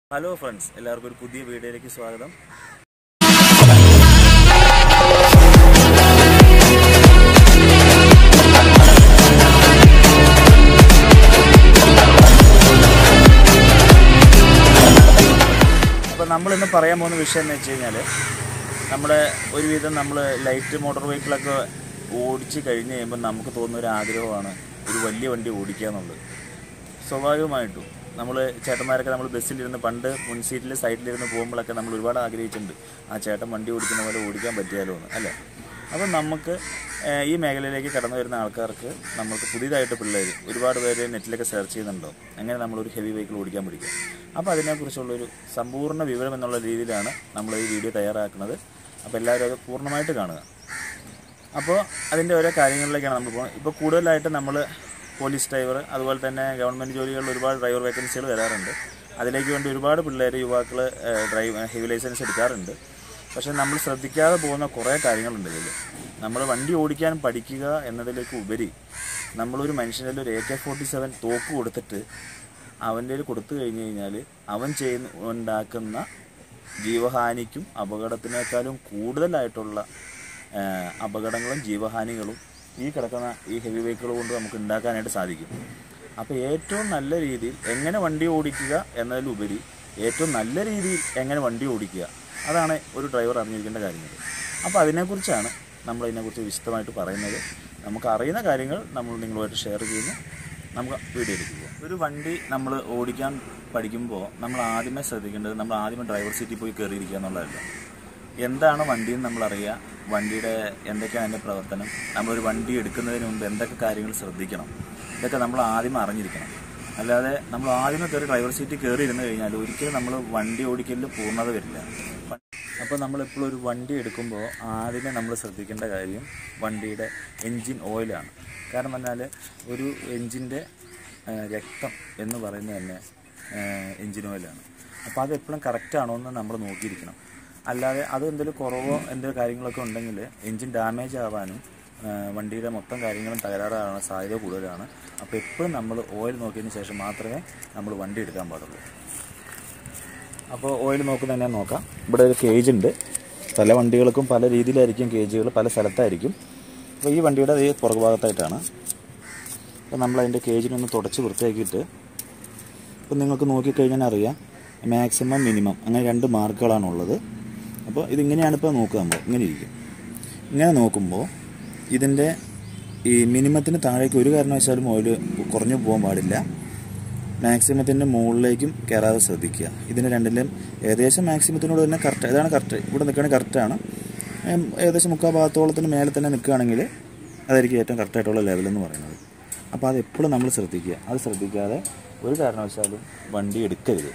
Hello friends എല്ലാവർക്കും ഒരു പുതിയ വീഡിയോയിലേക്ക് സ്വാഗതം അപ്പോൾ നമ്മളിന്ന് പറയാൻ പോകുന്ന വിഷയം എന്ന് വെച്ച് കഴിഞ്ഞാൽ നമ്മുടെ ഒരുവിധം നമ്മൾ ലൈറ്റ് മോട്ടോർ വെഹിക്കിളൊക്കെ ഓടിച്ച് കഴിഞ്ഞ് കഴിയുമ്പോൾ നമുക്ക് തോന്നുന്ന ഒരു ആഗ്രഹമാണ് ഒരു വലിയ വണ്ടി ഓടിക്കുക എന്നുള്ളത് സ്വാഭാവികമായിട്ടും നമ്മൾ ചേട്ടന്മാരൊക്കെ നമ്മൾ ബസ്സിലിരുന്ന് പണ്ട് മുൻസീറ്റിൽ സൈഡിലിരുന്ന് പോകുമ്പോഴൊക്കെ നമ്മൾ ഒരുപാട് ആഗ്രഹിച്ചിട്ടുണ്ട് ആ ചേട്ടൻ വണ്ടി ഓടിക്കുന്ന പോലെ ഓടിക്കാൻ പറ്റിയാലോ എന്ന് അല്ലേ അപ്പം നമുക്ക് ഏഹ്, ഈ മേഖലയിലേക്ക് കടന്നു വരുന്ന ആൾക്കാർക്ക് നമുക്ക് പുതിയതായിട്ട് പിള്ളേർ ഒരുപാട് പേര് നെറ്റിലൊക്കെ സെർച്ച് ചെയ്യുന്നുണ്ടോ അങ്ങനെ നമ്മളൊരു ഹെവി വെഹിക്കിൾ ഓടിക്കാൻ പഠിക്കും അപ്പോൾ അതിനെക്കുറിച്ചുള്ളൊരു സമ്പൂർണ്ണ വിവരം എന്നുള്ള രീതിയിലാണ് നമ്മൾ ഈ വീഡിയോ തയ്യാറാക്കുന്നത് അപ്പോൾ എല്ലാവരും അത് പൂർണ്ണമായിട്ട് കാണുക അപ്പോൾ അതിൻ്റെ ഓരോ കാര്യങ്ങളിലേക്കാണ് നമ്മൾ പോകുന്നത് ഇപ്പോൾ കൂടുതലായിട്ട് നമ്മൾ പോലീസ് ഡ്രൈവർ അതുപോലെ തന്നെ ഗവൺമെൻറ് ജോലികളിൽ ഒരുപാട് ഡ്രൈവർ വേക്കൻസികൾ വരാറുണ്ട് അതിലേക്ക് വേണ്ടി ഒരുപാട് പിള്ളേർ യുവാക്കൾ ഡ്രൈവ് ഹെവി ലൈസൻസ് എടുക്കാറുണ്ട് പക്ഷേ നമ്മൾ ശ്രദ്ധിക്കാതെ പോകുന്ന കുറേ കാര്യങ്ങളുണ്ട് ഇതിൽ നമ്മൾ വണ്ടി ഓടിക്കാൻ പഠിക്കുക എന്നതിലേക്ക് ഉപരി നമ്മളൊരു മനുഷ്യൻ്റെ ഒരു എ കെ ഫോർട്ടി സെവൻ തോക്ക് കൊടുത്തിട്ട് അവൻ്റെ കയ്യിൽ കൊടുത്തു കഴിഞ്ഞ് കഴിഞ്ഞാൽ അവൻ ചെയ്യുന്ന ഉണ്ടാക്കുന്ന ജീവഹാനിക്കും അപകടത്തിനേക്കാളും കൂടുതലായിട്ടുള്ള ആ, അപകടങ്ങളും ജീവഹാനികളും ഈ കിടക്കുന്ന ഈ ഹെവി വെഹിക്കിൾ കൊണ്ട് നമുക്ക് ഉണ്ടാക്കാനായിട്ട് സാധിക്കും അപ്പോൾ ഏറ്റവും നല്ല രീതിയിൽ എങ്ങനെ വണ്ടി ഓടിക്കുക എന്നതിലുപരി ഏറ്റവും നല്ല രീതിയിൽ എങ്ങനെ വണ്ടി ഓടിക്കുക അതാണ് ഒരു ഡ്രൈവർ അറിഞ്ഞിരിക്കേണ്ട കാര്യങ്ങൾ അപ്പോൾ അതിനെക്കുറിച്ചാണ് നമ്മൾ ഇതിനെക്കുറിച്ച് വിശദമായിട്ട് പറയുന്നത് നമുക്ക് അറിയുന്ന കാര്യങ്ങൾ നമ്മൾ നിങ്ങളുമായിട്ട് ഷെയർ ചെയ്യുന്നു നമുക്ക് വീഡിയോയിലേക്ക് പോകാം ഒരു വണ്ടി നമ്മൾ ഓടിക്കാൻ പഠിക്കുമ്പോൾ നമ്മൾ ആദ്യമേ ശ്രദ്ധിക്കേണ്ടത് നമ്മൾ ആദ്യമേ ഡ്രൈവർ സീറ്റിൽ പോയി കയറിയിരിക്കുക എന്നുള്ളതല്ല എന്താണ് വണ്ടി എന്ന് നമ്മൾ അറിയുക വണ്ടിയുടെ എന്തൊക്കെയാണ് അതിൻ്റെ പ്രവർത്തനം നമ്മളൊരു വണ്ടി എടുക്കുന്നതിന് മുമ്പ് എന്തൊക്കെ കാര്യങ്ങൾ ശ്രദ്ധിക്കണം ഇതൊക്കെ നമ്മൾ ആദ്യം അറിഞ്ഞിരിക്കണം അല്ലാതെ നമ്മൾ ആദ്യമേ കയറി ഡ്രൈവർ സീറ്റിൽ കയറി ഇരുന്ന് കഴിഞ്ഞാൽ ഒരിക്കലും നമ്മൾ വണ്ടി ഓടിക്കലിൽ പൂർണ്ണത വരില്ല അപ്പോൾ നമ്മളെപ്പോഴും ഒരു വണ്ടി എടുക്കുമ്പോൾ ആദ്യമേ നമ്മൾ ശ്രദ്ധിക്കേണ്ട കാര്യം വണ്ടിയുടെ എൻജിൻ ഓയിലാണ് കാരണം പറഞ്ഞാൽ ഒരു എൻജിൻ്റെ രക്തം എന്ന് പറയുന്നത് തന്നെ എൻജിൻ ഓയിലാണ് അപ്പോൾ അത് എപ്പോഴും കറക്റ്റ് ആണോ എന്ന് നമ്മൾ നോക്കിയിരിക്കണം അല്ലാതെ അത് എന്തെങ്കിലും കുറവോ എന്തെങ്കിലും കാര്യങ്ങളൊക്കെ ഉണ്ടെങ്കിൽ എൻജിൻ ഡാമേജ് ആവാനും ആ, വണ്ടിയുടെ മൊത്തം കാര്യങ്ങളും തകരാറാകാനുള്ള സാധ്യത കൂടുതലാണ് അപ്പോൾ എപ്പോഴും നമ്മൾ ഓയിൽ നോക്കിയതിന് ശേഷം മാത്രമേ നമ്മൾ വണ്ടി എടുക്കാൻ പാടുള്ളൂ അപ്പോൾ ഓയിൽ നോക്കുന്ന തന്നെ നോക്കാം ഇവിടെ ഒരു കേജ് ഉണ്ട് പല വണ്ടികൾക്കും പല രീതിയിലായിരിക്കും കേജുകൾ പല സ്ഥലത്തായിരിക്കും അപ്പോൾ ഈ വണ്ടിയുടെ ഈ പുറകു ഭാഗത്തായിട്ടാണ് അപ്പോൾ നമ്മൾ അതിൻ്റെ കേജിനൊന്ന് തുടച്ച് വൃത്തിയാക്കിയിട്ട് ഇപ്പോൾ നിങ്ങൾക്ക് നോക്കിക്കഴിഞ്ഞാൽ അറിയാം മാക്സിമം മിനിമം അങ്ങനെ രണ്ട് മാർക്കുകളാണുള്ളത് അപ്പോൾ ഇതിങ്ങനെയാണ് ഇപ്പോൾ നോക്കുക നമ്മൾ ഇങ്ങനെ ഇരിക്കും ഇങ്ങനെ നോക്കുമ്പോൾ ഇതിൻ്റെ ഈ മിനിമത്തിന് താഴേക്ക് ഒരു കാരണവശാലും ഓയിൽ കുറഞ്ഞു പോകാൻ പാടില്ല മാക്സിമത്തിൻ്റെ മുകളിലേക്കും കയറാതെ ശ്രദ്ധിക്കുക ഇതിന് രണ്ടിൻ്റെയും ഏകദേശം മാക്സിമത്തിനോട് തന്നെ കറക്റ്റ് ഇതാണ് കറക്റ്റ് ഇവിടെ നിൽക്കുകയാണെങ്കിൽ കറക്റ്റാണ് ഏം, ഏകദേശം മുക്കാൽ ഭാഗത്തോളത്തിന് മേലെ തന്നെ നിൽക്കുകയാണെങ്കിൽ അതായിരിക്കും ഏറ്റവും കറക്റ്റായിട്ടുള്ള ലെവൽ എന്ന് പറയുന്നത് അപ്പോൾ അത് എപ്പോഴും നമ്മൾ ശ്രദ്ധിക്കുക അത് ശ്രദ്ധിക്കാതെ ഒരു കാരണവശാലും വണ്ടി എടുക്കരുത്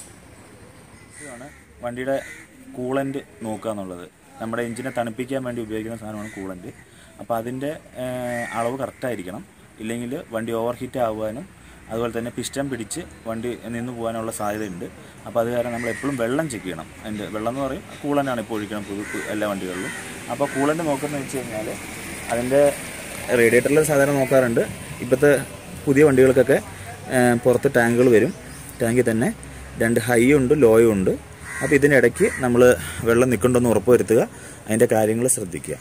ഇതാണ് വണ്ടിയുടെ കൂളൻ്റ് നോക്കുക എന്നുള്ളത് നമ്മുടെ എഞ്ചിനെ തണുപ്പിക്കാൻ വേണ്ടി ഉപയോഗിക്കുന്ന സാധനമാണ് കൂളൻ്റ് അപ്പോൾ അതിൻ്റെ ഏഹ്, അളവ് കറക്റ്റായിരിക്കണം ഇല്ലെങ്കിൽ വണ്ടി ഓവർ ഹീറ്റ് ആകുവാനും അതുപോലെ തന്നെ പിസ്റ്റം പിടിച്ച് വണ്ടി നിന്ന് പോകാനുള്ള സാധ്യതയുണ്ട് അപ്പോൾ അത് കാരണം നമ്മൾ എപ്പോഴും വെള്ളം ചെക്ക് ചെയ്യണം അതിൻ്റെ വെള്ളം എന്ന് പറയും കൂളൻ്റാണ് ഇപ്പോൾ ഒഴിക്കണം പുതു- പു- എല്ലാ വണ്ടികളിലും അപ്പോൾ കൂളൻ്റ് നോക്കുന്നത് വെച്ച് കഴിഞ്ഞാൽ അതിൻ്റെ റേഡിയേറ്ററിൽ സാധാരണ നോക്കാറുണ്ട് ഇപ്പോഴത്തെ പുതിയ വണ്ടികൾക്കൊക്കെ ഏഹ്, പുറത്ത് ടാങ്കുകൾ വരും ടാങ്കിൽ തന്നെ രണ്ട് ഹൈ ഉണ്ട് ലോയും ഉണ്ട് അപ്പോൾ ഇതിനിടയ്ക്ക് നമ്മൾ വെള്ളം നിൽക്കണ്ടെന്ന് ഉറപ്പ് വരുത്തുക അതിൻ്റെ കാര്യങ്ങൾ ശ്രദ്ധിക്കുക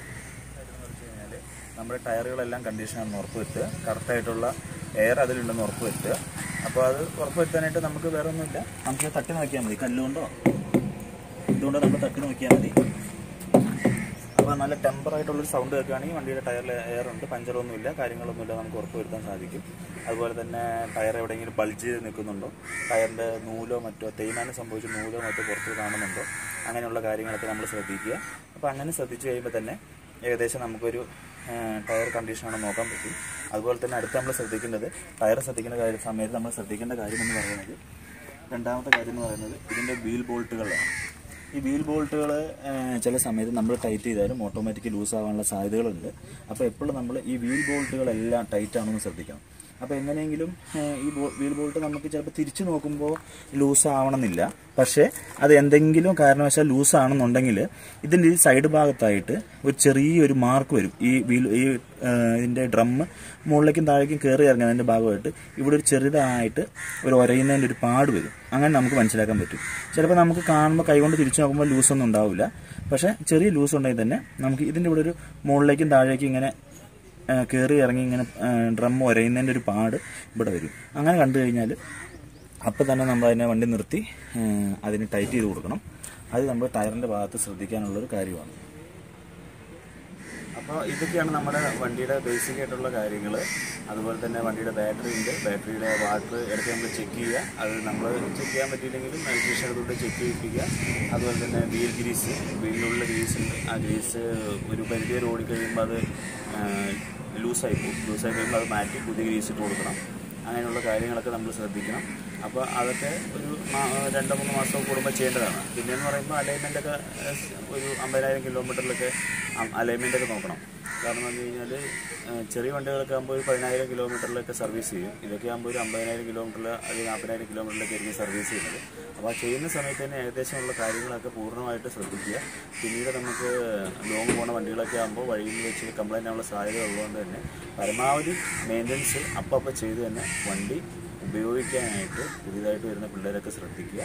നമ്മുടെ ടയറുകളെല്ലാം കണ്ടീഷനാണെന്ന് ഉറപ്പ് വരുത്തുക കറക്റ്റായിട്ടുള്ള എയർ അതിലുണ്ടെന്ന് ഉറപ്പ് വരുത്തുക അപ്പോൾ അത് ഉറപ്പ് വരുത്താനായിട്ട് നമുക്ക് വേറെ ഒന്നുമില്ല നമുക്ക് തട്ടി നോക്കിയാൽ മതി കല്ലുകൊണ്ടോ ഇതുകൊണ്ടോ നമ്മൾ തട്ടി നോക്കിയാൽ മതി അപ്പോൾ നല്ല ടെമ്പർ ആയിട്ടുള്ളൊരു സൗണ്ട് കേൾക്കുകയാണെങ്കിൽ വണ്ടിയുടെ ടയറിൽ എയർ ഉണ്ട് പഞ്ചറൊന്നുമില്ല കാര്യങ്ങളൊന്നുമില്ല നമുക്ക് ഉറപ്പ് വരുത്താൻ സാധിക്കും അതുപോലെ തന്നെ ടയർ എവിടെയെങ്കിലും ബൾജ് ചെയ്ത് നിൽക്കുന്നുണ്ടോ ടയറിൻ്റെ നൂലോ മറ്റോ തേയ്മാനം സംഭവിച്ച നൂലോ മറ്റോ പുറത്ത് കാണുന്നുണ്ടോ അങ്ങനെയുള്ള കാര്യങ്ങളൊക്കെ നമ്മൾ ശ്രദ്ധിക്കുക അപ്പോൾ അങ്ങനെ ശ്രദ്ധിച്ചു കഴിയുമ്പോൾ തന്നെ ഏകദേശം നമുക്കൊരു ഏഹ്, ടയർ കണ്ടീഷനാണ് നോക്കാൻ പറ്റും അതുപോലെ തന്നെ അടുത്ത് നമ്മൾ ശ്രദ്ധിക്കേണ്ടത് ടയർ ശ്രദ്ധിക്കേണ്ട കാര്യം സമയത്ത് നമ്മൾ ശ്രദ്ധിക്കേണ്ട കാര്യം എന്ന് പറയുന്നത് രണ്ടാമത്തെ കാര്യം എന്ന് പറയുന്നത് ഇതിൻ്റെ വീൽ ബോൾട്ടുകളാണ് ഈ വീൽ ബോൾട്ടുകൾ ചില സമയത്ത് നമ്മൾ ടൈറ്റ് ചെയ്താലും ഓട്ടോമാറ്റിക്കലി ലൂസ് ആവാനുള്ള സാധ്യതകളുണ്ട് അപ്പോൾ എപ്പോഴും നമ്മൾ ഈ വീൽ ബോൾട്ടുകളെല്ലാം ടൈറ്റ് ആണെന്ന് ശ്രദ്ധിക്കണം അപ്പോൾ എങ്ങനെയെങ്കിലും ഏഹ്, ഈ ബോ- വീൽ ബോൾട്ട് നമുക്ക് ചിലപ്പോൾ തിരിച്ചു നോക്കുമ്പോൾ ലൂസ് ആവണമെന്നില്ല പക്ഷേ അത് എന്തെങ്കിലും കാരണവശാൽ ലൂസ് ആണെന്നുണ്ടെങ്കിൽ ഇതിൻ്റെ ഈ സൈഡ് ഭാഗത്തായിട്ട് ഒരു ചെറിയൊരു മാർക്ക് വരും ഈ വീൽ ഈ ഏഹ്, ഇതിൻ്റെ ഡ്രമ്മ് മുകളിലേക്കും താഴേക്കും കയറി ഇറങ്ങുന്നതിൻ്റെ ഭാഗമായിട്ട് ഇവിടെ ഒരു ചെറുതായിട്ട് ഒരു ഒരയുന്നതിൻ്റെ ഒരു പാട് വരും അങ്ങനെ നമുക്ക് മനസ്സിലാക്കാൻ പറ്റും ചിലപ്പോൾ നമുക്ക് കാണുമ്പോൾ കൈകൊണ്ട് തിരിച്ചു നോക്കുമ്പോൾ ലൂസൊന്നും ഉണ്ടാവില്ല പക്ഷേ ചെറിയ ലൂസ് ഉണ്ടെങ്കിൽ തന്നെ നമുക്ക് ഇതിൻ്റെ ഇവിടെ ഒരു മുകളിലേക്കും താഴേക്കും ഇങ്ങനെ കയറി ഇറങ്ങി ഇങ്ങനെ ഡ്രം ഉരയുന്നതിൻ്റെ ഒരു പാട് ഇവിടെ വരും അങ്ങനെ കണ്ടു കഴിഞ്ഞാൽ അപ്പം തന്നെ നമ്മൾ അതിനെ വണ്ടി നിർത്തി ആ, അതിന് ടൈറ്റ് ചെയ്ത് കൊടുക്കണം അത് നമ്മൾ ടയറിൻ്റെ ഭാഗത്ത് ശ്രദ്ധിക്കാനുള്ളൊരു കാര്യമാണ് അപ്പോൾ ഇതൊക്കെയാണ് നമ്മുടെ വണ്ടിയുടെ ബേസിക് ആയിട്ടുള്ള കാര്യങ്ങൾ അതുപോലെ തന്നെ വണ്ടിയുടെ ബാറ്ററി ഉണ്ട് ബാറ്ററിയുടെ വാട്ടർ ഇടയ്ക്ക് നമ്മൾ ചെക്ക് ചെയ്യുക അത് നമ്മൾ ചെക്ക് ചെയ്യാൻ പറ്റിയില്ലെങ്കിലും ഇലക്ട്രീഷ്യൻ എടുത്തുകൊണ്ട് ചെക്ക് ചെയ്യിപ്പിക്കുക അതുപോലെ തന്നെ വീൽ ഗ്രീസ് വീലിനുള്ള ഗ്രീസ് ഉണ്ട് ആ ഗ്രീസ് ഒരു പരിധി വരെ ഓടിക്കഴിയുമ്പോൾ അത് ലൂസായി പോകും ലൂസായി കഴിയുമ്പോൾ അത് മാറ്റി പുതിയ ഗ്രീസ് ഇട്ട് കൊടുക്കണം അങ്ങനെയുള്ള കാര്യങ്ങളൊക്കെ നമ്മൾ ശ്രദ്ധിക്കണം അപ്പോൾ അതൊക്കെ ഒരു മാ- രണ്ടോ മൂന്ന് മാസം കൂടുമ്പോൾ ചെയ്യേണ്ടതാണ് പിന്നെയെന്ന് പറയുമ്പോൾ അലൈൻമെൻ്റ് ഒക്കെ ഏഹ്, ഒരു അമ്പതിനായിരം കിലോമീറ്ററിലൊക്കെ അലൈൻമെൻ്റ് ഒക്കെ നോക്കണം കാരണം എന്ന് പറഞ്ഞു കഴിഞ്ഞാൽ ചെറിയ വണ്ടികളൊക്കെ ആകുമ്പോൾ ഒരു പതിനായിരം കിലോമീറ്ററിലൊക്കെ സർവീസ് ചെയ്യും ഇതൊക്കെ ആകുമ്പോൾ ഒരു അമ്പതിനായിരം കിലോമീറ്ററിൽ അല്ലെങ്കിൽ നാൽപ്പതിനായിരം കിലോമീറ്ററിലൊക്കെ ആയിരിക്കും സർവീസ് ചെയ്യുന്നത് അപ്പോൾ ആ ചെയ്യുന്ന സമയത്ത് തന്നെ ഏകദേശമുള്ള കാര്യങ്ങളൊക്കെ പൂർണ്ണമായിട്ട് ശ്രദ്ധിക്കുക പിന്നീട് നമുക്ക് ലോങ് പോകുന്ന വണ്ടികളൊക്കെ ആകുമ്പോൾ വഴിയിൽ വെച്ച് കംപ്ലൈൻ്റ് ആവാനുള്ള സാധ്യത ഉള്ളതുകൊണ്ട് തന്നെ പരമാവധി മെയിൻ്റനൻസ് അപ്പം അപ്പം ചെയ്ത് തന്നെ വണ്ടി ഉപയോഗിക്കാനായിട്ട് പുതിയതായിട്ട് വരുന്ന പിള്ളേരൊക്കെ ശ്രദ്ധിക്കുക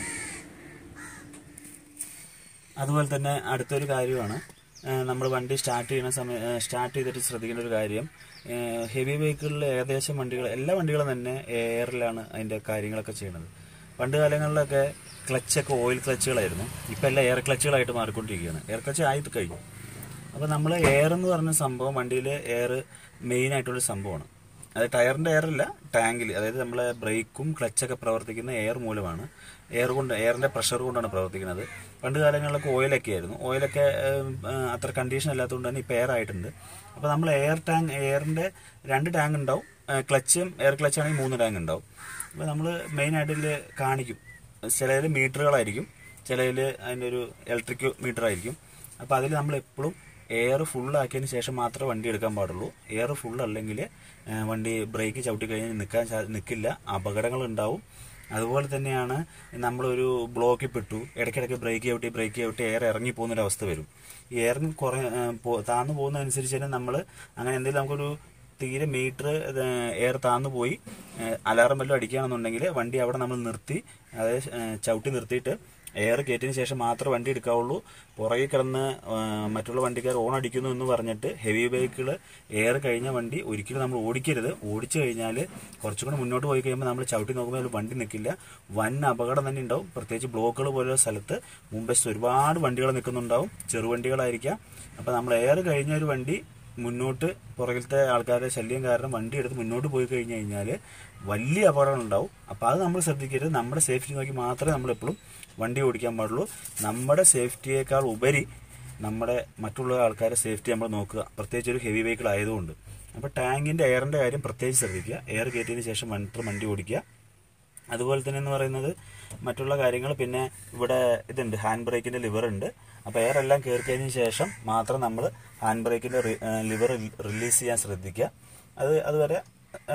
അതുപോലെ തന്നെ അടുത്തൊരു കാര്യമാണ് നമ്മൾ വണ്ടി സ്റ്റാർട്ട് ചെയ്യുന്ന സമയം സ്റ്റാർട്ട് ചെയ്തിട്ട് ശ്രദ്ധിക്കേണ്ട ഒരു കാര്യം ഹെവി വെഹിക്കിളിൽ ഏകദേശം വണ്ടികൾ എല്ലാ വണ്ടികളും തന്നെ എയറിലാണ് അതിൻ്റെ കാര്യങ്ങളൊക്കെ ചെയ്യുന്നത് പണ്ട് കാലങ്ങളിലൊക്കെ ക്ലച്ചൊക്കെ ഓയിൽ ക്ലച്ചുകളായിരുന്നു ഇപ്പം എല്ലാം എയർ ക്ലച്ചുകളായിട്ട് മാറിക്കൊണ്ടിരിക്കുകയാണ് എയർ ക്ലച്ച് ആയി കഴിഞ്ഞു അപ്പോൾ നമ്മൾ എയർ എന്ന് പറഞ്ഞ സംഭവം വണ്ടിയിൽ എയർ മെയിൻ ആയിട്ടുള്ള സംഭവമാണ് അത് ടയറിന്റെ എയർ അല്ല ടാങ്കിൽ അതായത് നമ്മളെ ബ്രേക്കും ക്ലച്ചൊക്കെ പ്രവർത്തിക്കുന്ന എയർ മൂലമാണ് എയർ കൊണ്ട് എയറിന്റെ പ്രഷർ കൊണ്ടാണ് പ്രവർത്തിക്കുന്നത് പണ്ട് കാലങ്ങളിലൊക്കെ ഓയിലൊക്കെ ആയിരുന്നു ഓയിലൊക്കെ ഏം, ആ, അത്ര കണ്ടീഷൻ അല്ലാത്തതുകൊണ്ട് തന്നെ ഇപ്പോൾ എയർ ആയിട്ടുണ്ട് അപ്പോൾ നമ്മൾ എയർ ടാങ്ക് എയറിന്റെ രണ്ട് ടാങ്ക് ഉണ്ടാവും ക്ലച്ചും എയർ ക്ലച്ച് ആണെങ്കിൽ മൂന്ന് ടാങ്ക് ഉണ്ടാവും അപ്പോൾ നമ്മൾ മെയിൻ ആയിട്ട് ഇതിൽ കാണിക്കും ചിലതിൽ മീറ്ററുകളായിരിക്കും ചിലതിൽ അതിൻ്റെ ഒരു ഇലക്ട്രിക് മീറ്റർ ആയിരിക്കും അപ്പോൾ അതിൽ നമ്മൾ എപ്പോഴും എയർ ഫുള്ളാക്കിയതിന് ശേഷം മാത്രമേ വണ്ടി എടുക്കാൻ പാടുള്ളൂ എയർ ഫുൾ അല്ലെങ്കിൽ വണ്ടി ബ്രേക്ക് ചവിട്ടി കഴിഞ്ഞാൽ നിൽക്കാൻ സാ- നിൽക്കില്ല അപകടങ്ങൾ ഉണ്ടാവും അതുപോലെ തന്നെയാണ് നമ്മളൊരു ബ്ലോക്കിൽ പെട്ടു ഇടയ്ക്കിടയ്ക്ക് ബ്രേക്ക് ചവിട്ടി ബ്രേക്ക് ചവിട്ടി എയർ ഇറങ്ങി പോകുന്നൊരവസ്ഥ വരും ഈ എയറിന് കുറേ ഏഹ്, പോ- താന്നു പോകുന്നതനുസരിച്ച് തന്നെ നമ്മൾ അങ്ങനെ എന്തെങ്കിലും നമുക്കൊരു തീരെ മീറ്റർ എയർ താന്നു പോയി അലാറം വല്ലതും അടിക്കുകയാണെന്നുണ്ടെങ്കിൽ വണ്ടി അവിടെ നമ്മൾ നിർത്തി അതായത് ഏഹ്, ചവിട്ടി നിർത്തിയിട്ട് എയർ കയറ്റിന് ശേഷം മാത്രമേ വണ്ടി എടുക്കാവുള്ളൂ പുറകിൽ കിടന്ന് ഏഹ്, മറ്റുള്ള വണ്ടിക്കാർ ഓൺ അടിക്കുന്നു എന്ന് പറഞ്ഞിട്ട് ഹെവി വെഹിക്കിൾ എയർ കഴിഞ്ഞ വണ്ടി ഒരിക്കലും നമ്മൾ ഓടിക്കരുത് ഓടിച്ചു കഴിഞ്ഞാൽ കുറച്ചും കൂടെ മുന്നോട്ട് പോയി കഴിയുമ്പോൾ നമ്മൾ ചവിട്ടി നോക്കുമ്പോൾ അതിൽ വണ്ടി നിൽക്കില്ല വൻ അപകടം തന്നെ ഉണ്ടാവും പ്രത്യേകിച്ച് ബ്ലോക്കുകൾ പോലുള്ള സ്ഥലത്ത് മുമ്പശത്ത് ഒരുപാട് വണ്ടികൾ നിൽക്കുന്നുണ്ടാവും ചെറുവണ്ടികളായിരിക്കാം അപ്പോൾ നമ്മൾ എയർ കഴിഞ്ഞ ഒരു വണ്ടി മുന്നോട്ട് പുറകിലത്തെ ആൾക്കാരുടെ ശല്യം കാരണം വണ്ടി എടുത്ത് മുന്നോട്ട് പോയി കഴിഞ്ഞു കഴിഞ്ഞാൽ വലിയ അപകടം ഉണ്ടാവും അപ്പോൾ അത് നമ്മൾ ശ്രദ്ധിക്കരുത് നമ്മുടെ സേഫ്റ്റി നോക്കി മാത്രമേ നമ്മൾ എപ്പോഴും വണ്ടി ഓടിക്കാൻ പാടുള്ളൂ നമ്മുടെ സേഫ്റ്റിയേക്കാൾ ഉപരി നമ്മുടെ മറ്റുള്ള ആൾക്കാരുടെ സേഫ്റ്റി നമ്മൾ നോക്കുക പ്രത്യേകിച്ച് ഒരു ഹെവി വെഹിക്കിൾ ആയതുകൊണ്ട് അപ്പോൾ ടാങ്കിൻ്റെ എയറിൻ്റെ കാര്യം പ്രത്യേകിച്ച് ശ്രദ്ധിക്കുക എയർ കയറ്റിയതിന് ശേഷം മാത്രം വണ്ടി ഓടിക്കുക അതുപോലെ തന്നെ എന്ന് പറയുന്നത് മറ്റുള്ള കാര്യങ്ങൾ പിന്നെ ഇവിടെ ഇതുണ്ട് ഹാൻഡ് ബ്രേക്കിന്റെ ലിവർ ഉണ്ട് അപ്പോൾ എയർ എല്ലാം കയറി കഴിഞ്ഞതിന് ശേഷം മാത്രം നമ്മൾ ഹാൻഡ് ബ്രേക്കിന്റെ ലിവർ റിലീസ് ചെയ്യാൻ ശ്രദ്ധിക്കുക അത് അതുവരെ ആ,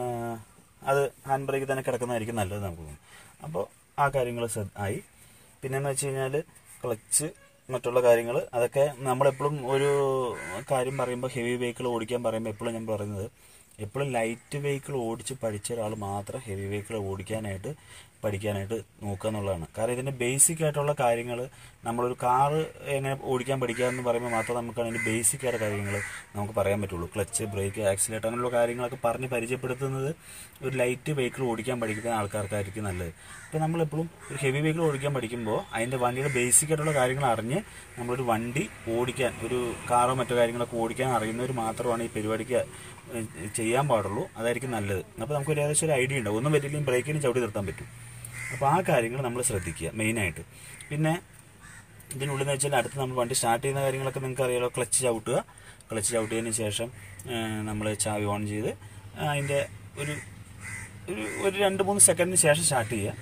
അത് ഹാൻഡ് ബ്രേക്കിൽ തന്നെ കിടക്കുന്നതായിരിക്കും നല്ലത് നമുക്ക് അപ്പോൾ ആ കാര്യങ്ങൾ ആയി പിന്നെന്ന് വെച്ച് കഴിഞ്ഞാൽ ക്ലച്ച് മറ്റുള്ള കാര്യങ്ങൾ അതൊക്കെ നമ്മളെപ്പോഴും ഒരു കാര്യം പറയുമ്പോൾ ഹെവി വെഹിക്കിൾ ഓടിക്കാൻ പറയുമ്പോൾ എപ്പോഴും ഞാൻ പറയുന്നത് എപ്പോഴും ലൈറ്റ് വെഹിക്കിൾ ഓടിച്ച് പഠിച്ച ഒരാൾ മാത്രം ഹെവി വെഹിക്കിൾ ഓടിക്കാനായിട്ട് പഠിക്കാനായിട്ട് നോക്കുക എന്നുള്ളതാണ് കാരണം ഇതിൻ്റെ ബേസിക് ആയിട്ടുള്ള കാര്യങ്ങൾ നമ്മളൊരു കാറ് എങ്ങനെ ഓടിക്കാൻ പഠിക്കുക എന്ന് പറയുമ്പോൾ മാത്രം നമുക്ക് അതിൻ്റെ ബേസിക് ആയ കാര്യങ്ങൾ നമുക്ക് പറയാൻ പറ്റുള്ളൂ ക്ലച്ച് ബ്രേക്ക് ആക്സിലേറ്റർ അങ്ങനെയുള്ള കാര്യങ്ങളൊക്കെ പറഞ്ഞ് പരിചയപ്പെടുത്തുന്നത് ഒരു ലൈറ്റ് വെഹിക്കിൾ ഓടിക്കാൻ പഠിക്കുന്ന ആൾക്കാർക്കായിരിക്കും നല്ലത് ഇപ്പോൾ നമ്മളെപ്പോഴും ഒരു ഹെവി വെഹിക്കിൾ ഓടിക്കാൻ പഠിക്കുമ്പോൾ അതിൻ്റെ വണ്ടിയുടെ ബേസിക് ആയിട്ടുള്ള കാര്യങ്ങൾ അറിഞ്ഞ് നമ്മളൊരു വണ്ടി ഓടിക്കാൻ ഒരു കാറോ മറ്റോ കാര്യങ്ങളൊക്കെ ഓടിക്കാൻ അറിയുന്നവർ മാത്രമാണ് ഈ പരിപാടിക്ക് ഏഹ്, ചെയ്യാൻ പാടുള്ളൂ അതായിരിക്കും നല്ലത് അപ്പോൾ നമുക്ക് ഒരു ഏകദേശം ഒരു ഐഡിയ ഉണ്ടാവും ഒന്നും പറ്റില്ലെങ്കിൽ ബ്രേക്കിന് ചവിട്ടി നിർത്താൻ പറ്റും അപ്പോൾ ആ കാര്യങ്ങൾ നമ്മൾ ശ്രദ്ധിക്കുക മെയിനായിട്ട് പിന്നെ ഇതിനുള്ളിൽ എന്ന് വെച്ചാൽ അടുത്ത് നമ്മൾ വണ്ടി സ്റ്റാർട്ട് ചെയ്യുന്ന കാര്യങ്ങളൊക്കെ നിങ്ങൾക്ക് അറിയാലോ ക്ലച്ച് ചവിട്ടുക ക്ലച്ച് ചവിട്ടിയതിന് ശേഷം നമ്മൾ ചാവി ഓൺ ചെയ്ത് ആ, അതിൻ്റെ ഒരു ഒരു ഒരു രണ്ട് മൂന്ന് സെക്കൻഡിന് ശേഷം സ്റ്റാർട്ട് ചെയ്യുക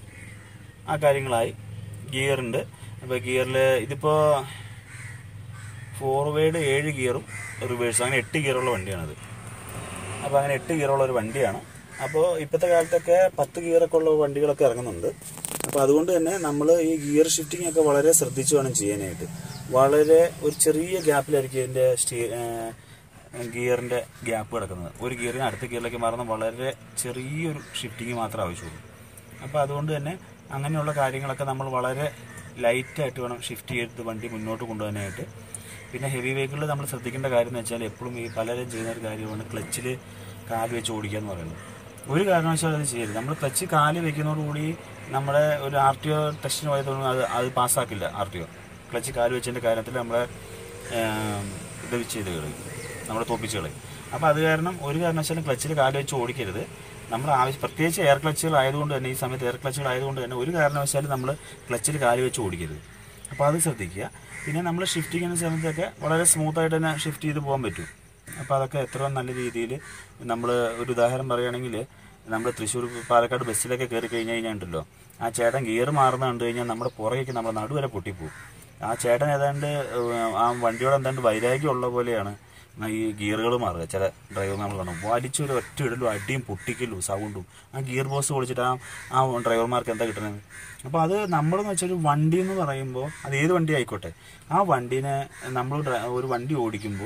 ആ കാര്യങ്ങളായി ഗിയറുണ്ട് അപ്പോൾ ഗിയറിൽ ഇതിപ്പോൾ ഫോർവേഡ് ഏഴ് ഗിയറും റിവേഴ്സും അങ്ങനെ എട്ട് ഗിയറുള്ള വണ്ടിയാണത് അപ്പോൾ അങ്ങനെ എട്ട് ഗിയറുള്ള ഒരു വണ്ടിയാണ് അപ്പോൾ ഇപ്പോഴത്തെ കാലത്തൊക്കെ പത്ത് ഗിയറൊക്കെ ഉള്ള വണ്ടികളൊക്കെ ഇറങ്ങുന്നുണ്ട് അപ്പോൾ അതുകൊണ്ട് തന്നെ നമ്മൾ ഈ ഗിയർ ഷിഫ്റ്റിംഗ് ഒക്കെ വളരെ ശ്രദ്ധിച്ചു വേണം ചെയ്യാനായിട്ട് വളരെ ഒരു ചെറിയ ഗ്യാപ്പിലായിരിക്കും ഇതിൻ്റെ സ്റ്റീ ഗിയറിൻ്റെ ഗ്യാപ്പ് കിടക്കുന്നത് ഒരു ഗിയറിന് അടുത്ത ഗിയറിലേക്ക് മാറുന്ന വളരെ ചെറിയൊരു ഷിഫ്റ്റിംഗ് മാത്രമേ ആവശ്യമുള്ളൂ അപ്പോൾ അതുകൊണ്ട് തന്നെ അങ്ങനെയുള്ള കാര്യങ്ങളൊക്കെ നമ്മൾ വളരെ ലൈറ്റായിട്ട് വേണം ഷിഫ്റ്റ് ചെയ്ത് വണ്ടി മുന്നോട്ട് കൊണ്ടുപോകാനായിട്ട് പിന്നെ ഹെവി വെഹിക്കിളിൽ നമ്മൾ ശ്രദ്ധിക്കേണ്ട കാര്യം എന്ന് വെച്ചാൽ എപ്പോഴും ഈ പലരും ചെയ്യുന്ന ഒരു കാര്യമാണ് ക്ലച്ചിൽ കാല് വെച്ച് ഓടിക്കുക എന്ന് പറയുന്നത് ഒരു കാരണവശാലും അത് ചെയ്യരുത് നമ്മൾ ക്ലച്ച് കാല് വെക്കുന്നതോടുകൂടി നമ്മുടെ ഒരു ആർ ടി ഒ ടെസ്റ്റിന് പോയതൊന്നും അത് അത് പാസ്സാക്കില്ല ആർ ടി ഒ ക്ലച്ച് കാല് വെച്ചതിൻ്റെ കാര്യത്തിൽ നമ്മളെ ഏം, ഇത് ചെയ്ത് കളയും നമ്മളെ തോപ്പിച്ച് കളയും അപ്പോൾ അത് കാരണം ഒരു കാരണവശാലും ക്ലച്ചിൽ കാല് വെച്ച് ഓടിക്കരുത് നമ്മൾ ആവശ്യം പ്രത്യേകിച്ച് എയർ ക്ലച്ചുകൾ ആയതുകൊണ്ട് തന്നെ ഈ സമയത്ത് എയർ ക്ലച്ചുകൾ ആയതുകൊണ്ട് തന്നെ ഒരു കാരണവശാലും നമ്മൾ ക്ലച്ചിൽ കാല് വെച്ച് ഓടിക്കരുത് അപ്പോൾ അത് ശ്രദ്ധിക്കുക പിന്നെ നമ്മൾ ഷിഫ്റ്റ് ചെയ്യുന്ന സമയത്തൊക്കെ വളരെ സ്മൂത്തായിട്ട് തന്നെ ഷിഫ്റ്റ് ചെയ്ത് പോകാൻ പറ്റും അപ്പോൾ അതൊക്കെ എത്ര നല്ല രീതിയിൽ നമ്മൾ ഒരു ഉദാഹരണം പറയുകയാണെങ്കിൽ നമ്മൾ തൃശ്ശൂർ പാലക്കാട് ബസ്സിലൊക്കെ കയറി കഴിഞ്ഞ് കഴിഞ്ഞാൽ ഉണ്ടല്ലോ ആ ചേട്ടൻ ഗിയർ മാറുന്ന കണ്ടു കഴിഞ്ഞാൽ നമ്മുടെ പുറകേക്ക് നമ്മുടെ നടുവരെ പൊട്ടിപ്പോവും ആ ചേട്ടൻ ഏതാണ്ട് ഏഹ്, ആ വണ്ടിയോട് എന്താണ്ട് വൈരാഗ്യം ഉള്ള പോലെയാണ് ഈ ഗിയറുകൾ മാറുക ചില ഡ്രൈവർ നമ്മൾ കാണും വലിച്ചൊരു ഒറ്റ ഇടലും അടിയും പൊട്ടിക്കലും സൗണ്ടും ആ ഗിയർ ബോക്സ് പൊളിച്ചിട്ട് ആ ആ ഡ്രൈവർമാർക്ക് എന്താ കിട്ടുന്നത് അപ്പോൾ അത് നമ്മളെന്ന് വെച്ചാൽ ഒരു വണ്ടി എന്ന് പറയുമ്പോൾ അത് ഏത് വണ്ടി ആയിക്കോട്ടെ ആ വണ്ടീനെ നമ്മൾ ഡ്ര- ഒരു വണ്ടി ഓടിക്കുമ്പോൾ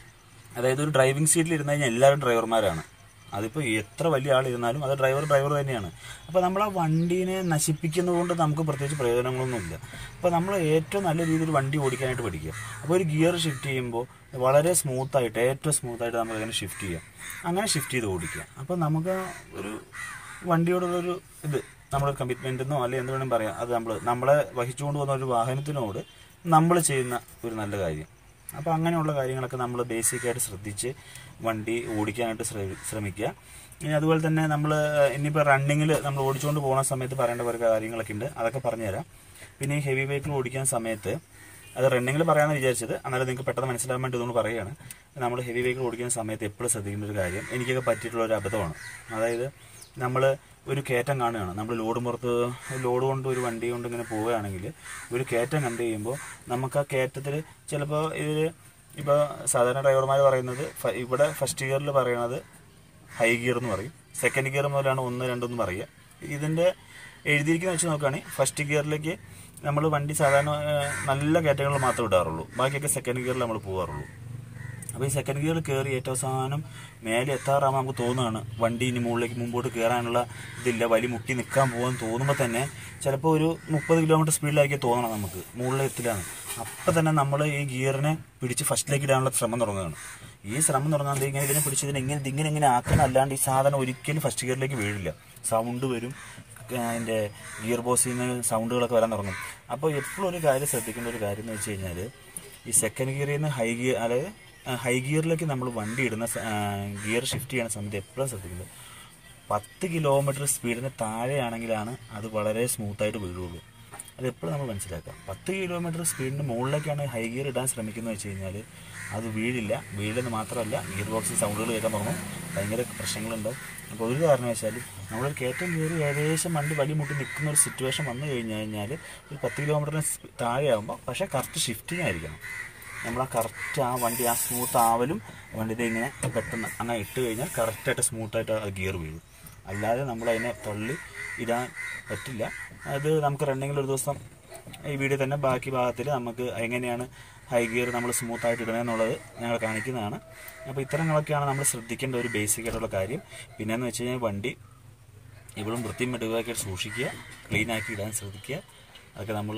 അതായത് ഒരു ഡ്രൈവിംഗ് സീറ്റിൽ ഇരുന്ന് കഴിഞ്ഞാൽ എല്ലാവരും ഡ്രൈവർമാരാണ് അതിപ്പോൾ എത്ര വലിയ ആളിരുന്നാലും അത് ഡ്രൈവർ ഡ്രൈവർ തന്നെയാണ് അപ്പോൾ നമ്മൾ ആ വണ്ടീനെ നശിപ്പിക്കുന്നതുകൊണ്ട് നമുക്ക് പ്രത്യേകിച്ച് പ്രയോജനങ്ങളൊന്നുമില്ല അപ്പോൾ നമ്മൾ ഏറ്റവും നല്ല രീതിയിൽ വണ്ടി ഓടിക്കാനായിട്ട് പഠിക്കുക അപ്പോൾ ഒരു ഗിയർ ഷിഫ്റ്റ് ചെയ്യുമ്പോൾ വളരെ സ്മൂത്തായിട്ട് ഏറ്റവും സ്മൂത്തായിട്ട് നമുക്ക് അതിനെ ഷിഫ്റ്റ് ചെയ്യാം അങ്ങനെ ഷിഫ്റ്റ് ചെയ്ത് ഓടിക്കുക അപ്പോൾ നമുക്ക് ഒരു വണ്ടിയോടുള്ളൊരു ഇത് നമ്മുടെ കമ്മിറ്റ്മെൻ്റ് എന്നോ അല്ലെങ്കിൽ എന്ത് വേണമെങ്കിലും പറയാം അത് നമ്മൾ നമ്മളെ വഹിച്ചുകൊണ്ട് പോകുന്ന ഒരു വാഹനത്തിനോട് നമ്മൾ ചെയ്യുന്ന ഒരു നല്ല കാര്യം അപ്പോൾ അങ്ങനെയുള്ള കാര്യങ്ങളൊക്കെ നമ്മൾ ബേസിക്കായിട്ട് ശ്രദ്ധിച്ച് വണ്ടി ഓടിക്കാനായിട്ട് ശ്രമി- ശ്രമിക്കുക ഇനി അതുപോലെ തന്നെ നമ്മൾ ഇനിയിപ്പോൾ റണ്ണിങ്ങിൽ നമ്മൾ ഓടിച്ചുകൊണ്ട് പോകുന്ന സമയത്ത് പറയേണ്ട കുറേ കാര്യങ്ങളൊക്കെ ഉണ്ട് അതൊക്കെ പറഞ്ഞുതരാം പിന്നെ ഈ ഹെവി വെഹിക്കിൾ ഓടിക്കുന്ന സമയത്ത് അത് റണ്ണിങ്ങിൽ പറയാമെന്ന് വിചാരിച്ചത് എന്നാലും നിങ്ങൾക്ക് പെട്ടെന്ന് മനസ്സിലാകാൻ വേണ്ടി ഇതുകൊണ്ട് പറയുകയാണ് നമ്മൾ ഹെവി വെഹിക്കിൾ ഓടിക്കുന്ന സമയത്ത് എപ്പോഴും ശ്രദ്ധിക്കേണ്ട ഒരു കാര്യം എനിക്കൊക്കെ പറ്റിയിട്ടുള്ള ഒരു അബദ്ധമാണ് അതായത് നമ്മൾ ഒരു കയറ്റം കാണുകയാണ് നമ്മൾ ലോഡ് പുറത്ത് ലോഡ് കൊണ്ട് ഒരു വണ്ടി കൊണ്ട് ഇങ്ങനെ പോവുകയാണെങ്കിൽ ഒരു കയറ്റം കണ്ടു കഴിയുമ്പോൾ നമുക്ക് ആ കയറ്റത്തിൽ ചിലപ്പോൾ ഇതിൽ ഇപ്പോൾ സാധാരണ ഡ്രൈവർമാർ പറയുന്നത് ഫ- ഇവിടെ ഫസ്റ്റ് ഗിയറിൽ പറയണത് ഹൈ ഗിയർ എന്ന് പറയും സെക്കൻഡ് ഗിയർ മുതലാണ് ഒന്ന് രണ്ടെന്ന് പറയുക ഇതിൻ്റെ എഴുതിയിരിക്കുന്ന വെച്ച് നോക്കുകയാണെങ്കിൽ ഫസ്റ്റ് ഗിയറിലേക്ക് നമ്മൾ വണ്ടി സാധാരണ ഏഹ്, നല്ല കയറ്റങ്ങളിൽ മാത്രമേ ഇടാറുള്ളൂ ബാക്കിയൊക്കെ സെക്കൻഡ് ഗിയറിൽ നമ്മൾ പോകാറുള്ളൂ അപ്പോൾ ഈ സെക്കൻഡ് ഗിയറിൽ കയറി ഏറ്റവും അവസാനം മേലെ എത്താറാകുമ്പോൾ നമുക്ക് തോന്നുകയാണ് വണ്ടി ഇനി മുകളിലേക്ക് മുമ്പോട്ട് കയറാനുള്ള ഇതില്ല വലി മുട്ടി നിൽക്കാൻ പോകാൻ തോന്നുമ്പോൾ തന്നെ ചിലപ്പോൾ ഒരു മുപ്പത് കിലോമീറ്റർ സ്പീഡിലായിരിക്കും തോന്നണം നമുക്ക് മുകളിൽ എത്തില്ലാണ് അപ്പം തന്നെ നമ്മൾ ഈ ഗിയറിനെ പിടിച്ച് ഫസ്റ്റിലേക്ക് ഇടാനുള്ള ശ്രമം തുടങ്ങുകയാണ് ഈ ശ്രമം തുടങ്ങാൻ ദേ ഇങ്ങനെ ഇതിനെ പിടിച്ച് ഇതിനെ ഇങ്ങനെ ഇതിങ്ങനെ ഇങ്ങനെ ആക്കണം അല്ലാണ്ട് ഈ സാധനം ഒരിക്കലും ഫസ്റ്റ് ഗിയറിലേക്ക് വീഴില്ല സൗണ്ട് വരും അതിൻ്റെ ഗിയർ ബോക്സിൽ നിന്ന് സൗണ്ടുകളൊക്കെ വരാൻ തുടങ്ങും അപ്പോൾ എപ്പോഴും ഒരു കാര്യം ശ്രദ്ധിക്കേണ്ട ഒരു കാര്യം എന്ന് വെച്ച് കഴിഞ്ഞാൽ ഈ സെക്കൻഡ് ഗിയറിൽ നിന്ന് ഹൈ ഗിയർ അതായത് ഹൈ ഗിയറിലേക്ക് നമ്മൾ വണ്ടി ഇടുന്ന സ- ആ, ഗിയർ ഷിഫ്റ്റ് ചെയ്യുന്ന സമയത്ത് എപ്പോഴും ശ്രദ്ധിക്കുന്നത് പത്ത് കിലോമീറ്റർ സ്പീഡിന് താഴെയാണെങ്കിലാണ് അത് വളരെ സ്മൂത്തായിട്ട് വീഴുള്ളൂ അത് എപ്പോഴും നമ്മൾ മനസ്സിലാക്കാം പത്ത് കിലോമീറ്റർ സ്പീഡിന് മുകളിലേക്കാണ് ഹൈ ഗിയർ ഇടാൻ ശ്രമിക്കുന്നത് വെച്ച് കഴിഞ്ഞാൽ അത് വീഴില്ല വീഴില്ലെന്ന് മാത്രമല്ല ഗിയർ ബോക്സിൽ സൗണ്ടുകൾ കേൾക്കാൻ തുടങ്ങും ഭയങ്കര പ്രശ്നങ്ങളുണ്ടാവും അപ്പോൾ ഒരു കാരണവശാലും നമ്മളൊരു കയറ്റം കയറി ഏകദേശം വണ്ടി വലി മുട്ടി നിൽക്കുന്ന ഒരു സിറ്റുവേഷൻ വന്നു കഴിഞ്ഞ് കഴിഞ്ഞാൽ ഒരു പത്ത് കിലോമീറ്ററിന് സ് താഴെയാകുമ്പോൾ പക്ഷേ കറക്റ്റ് ഷിഫ്റ്റിംഗ് ആയിരിക്കണം നമ്മൾ ആ കറക്റ്റ് ആ വണ്ടി ആ സ്മൂത്ത് ആവലും വണ്ടിയുടെ ഇങ്ങനെ പെട്ടെന്ന് അങ്ങനെ ഇട്ട് കഴിഞ്ഞാൽ കറക്റ്റായിട്ട് സ്മൂത്തായിട്ട് ആ ഗിയർ വീഴും അല്ലാതെ നമ്മൾ അതിനെ തള്ളി ഇടാൻ പറ്റില്ല അത് നമുക്ക് റണ്ണിങ്ങിൽ ഒരു ദിവസം ഈ വീഡിയോ തന്നെ ബാക്കി ഭാഗത്തിൽ നമുക്ക് എങ്ങനെയാണ് ഹൈ ഗിയർ നമ്മൾ സ്മൂത്തായിട്ട് ഇടണമെന്നുള്ളത് ഞങ്ങൾ കാണിക്കുന്നതാണ് അപ്പോൾ ഇത്തരങ്ങളൊക്കെയാണ് നമ്മൾ ശ്രദ്ധിക്കേണ്ട ഒരു ബേസിക് ആയിട്ടുള്ള കാര്യം പിന്നെയെന്ന് വെച്ച് കഴിഞ്ഞാൽ വണ്ടി എപ്പോഴും വൃത്തിയും മെടുവാക്കി സൂക്ഷിക്കുക ക്ലീൻ ആക്കി ഇടാൻ ശ്രദ്ധിക്കുക അതൊക്കെ നമ്മൾ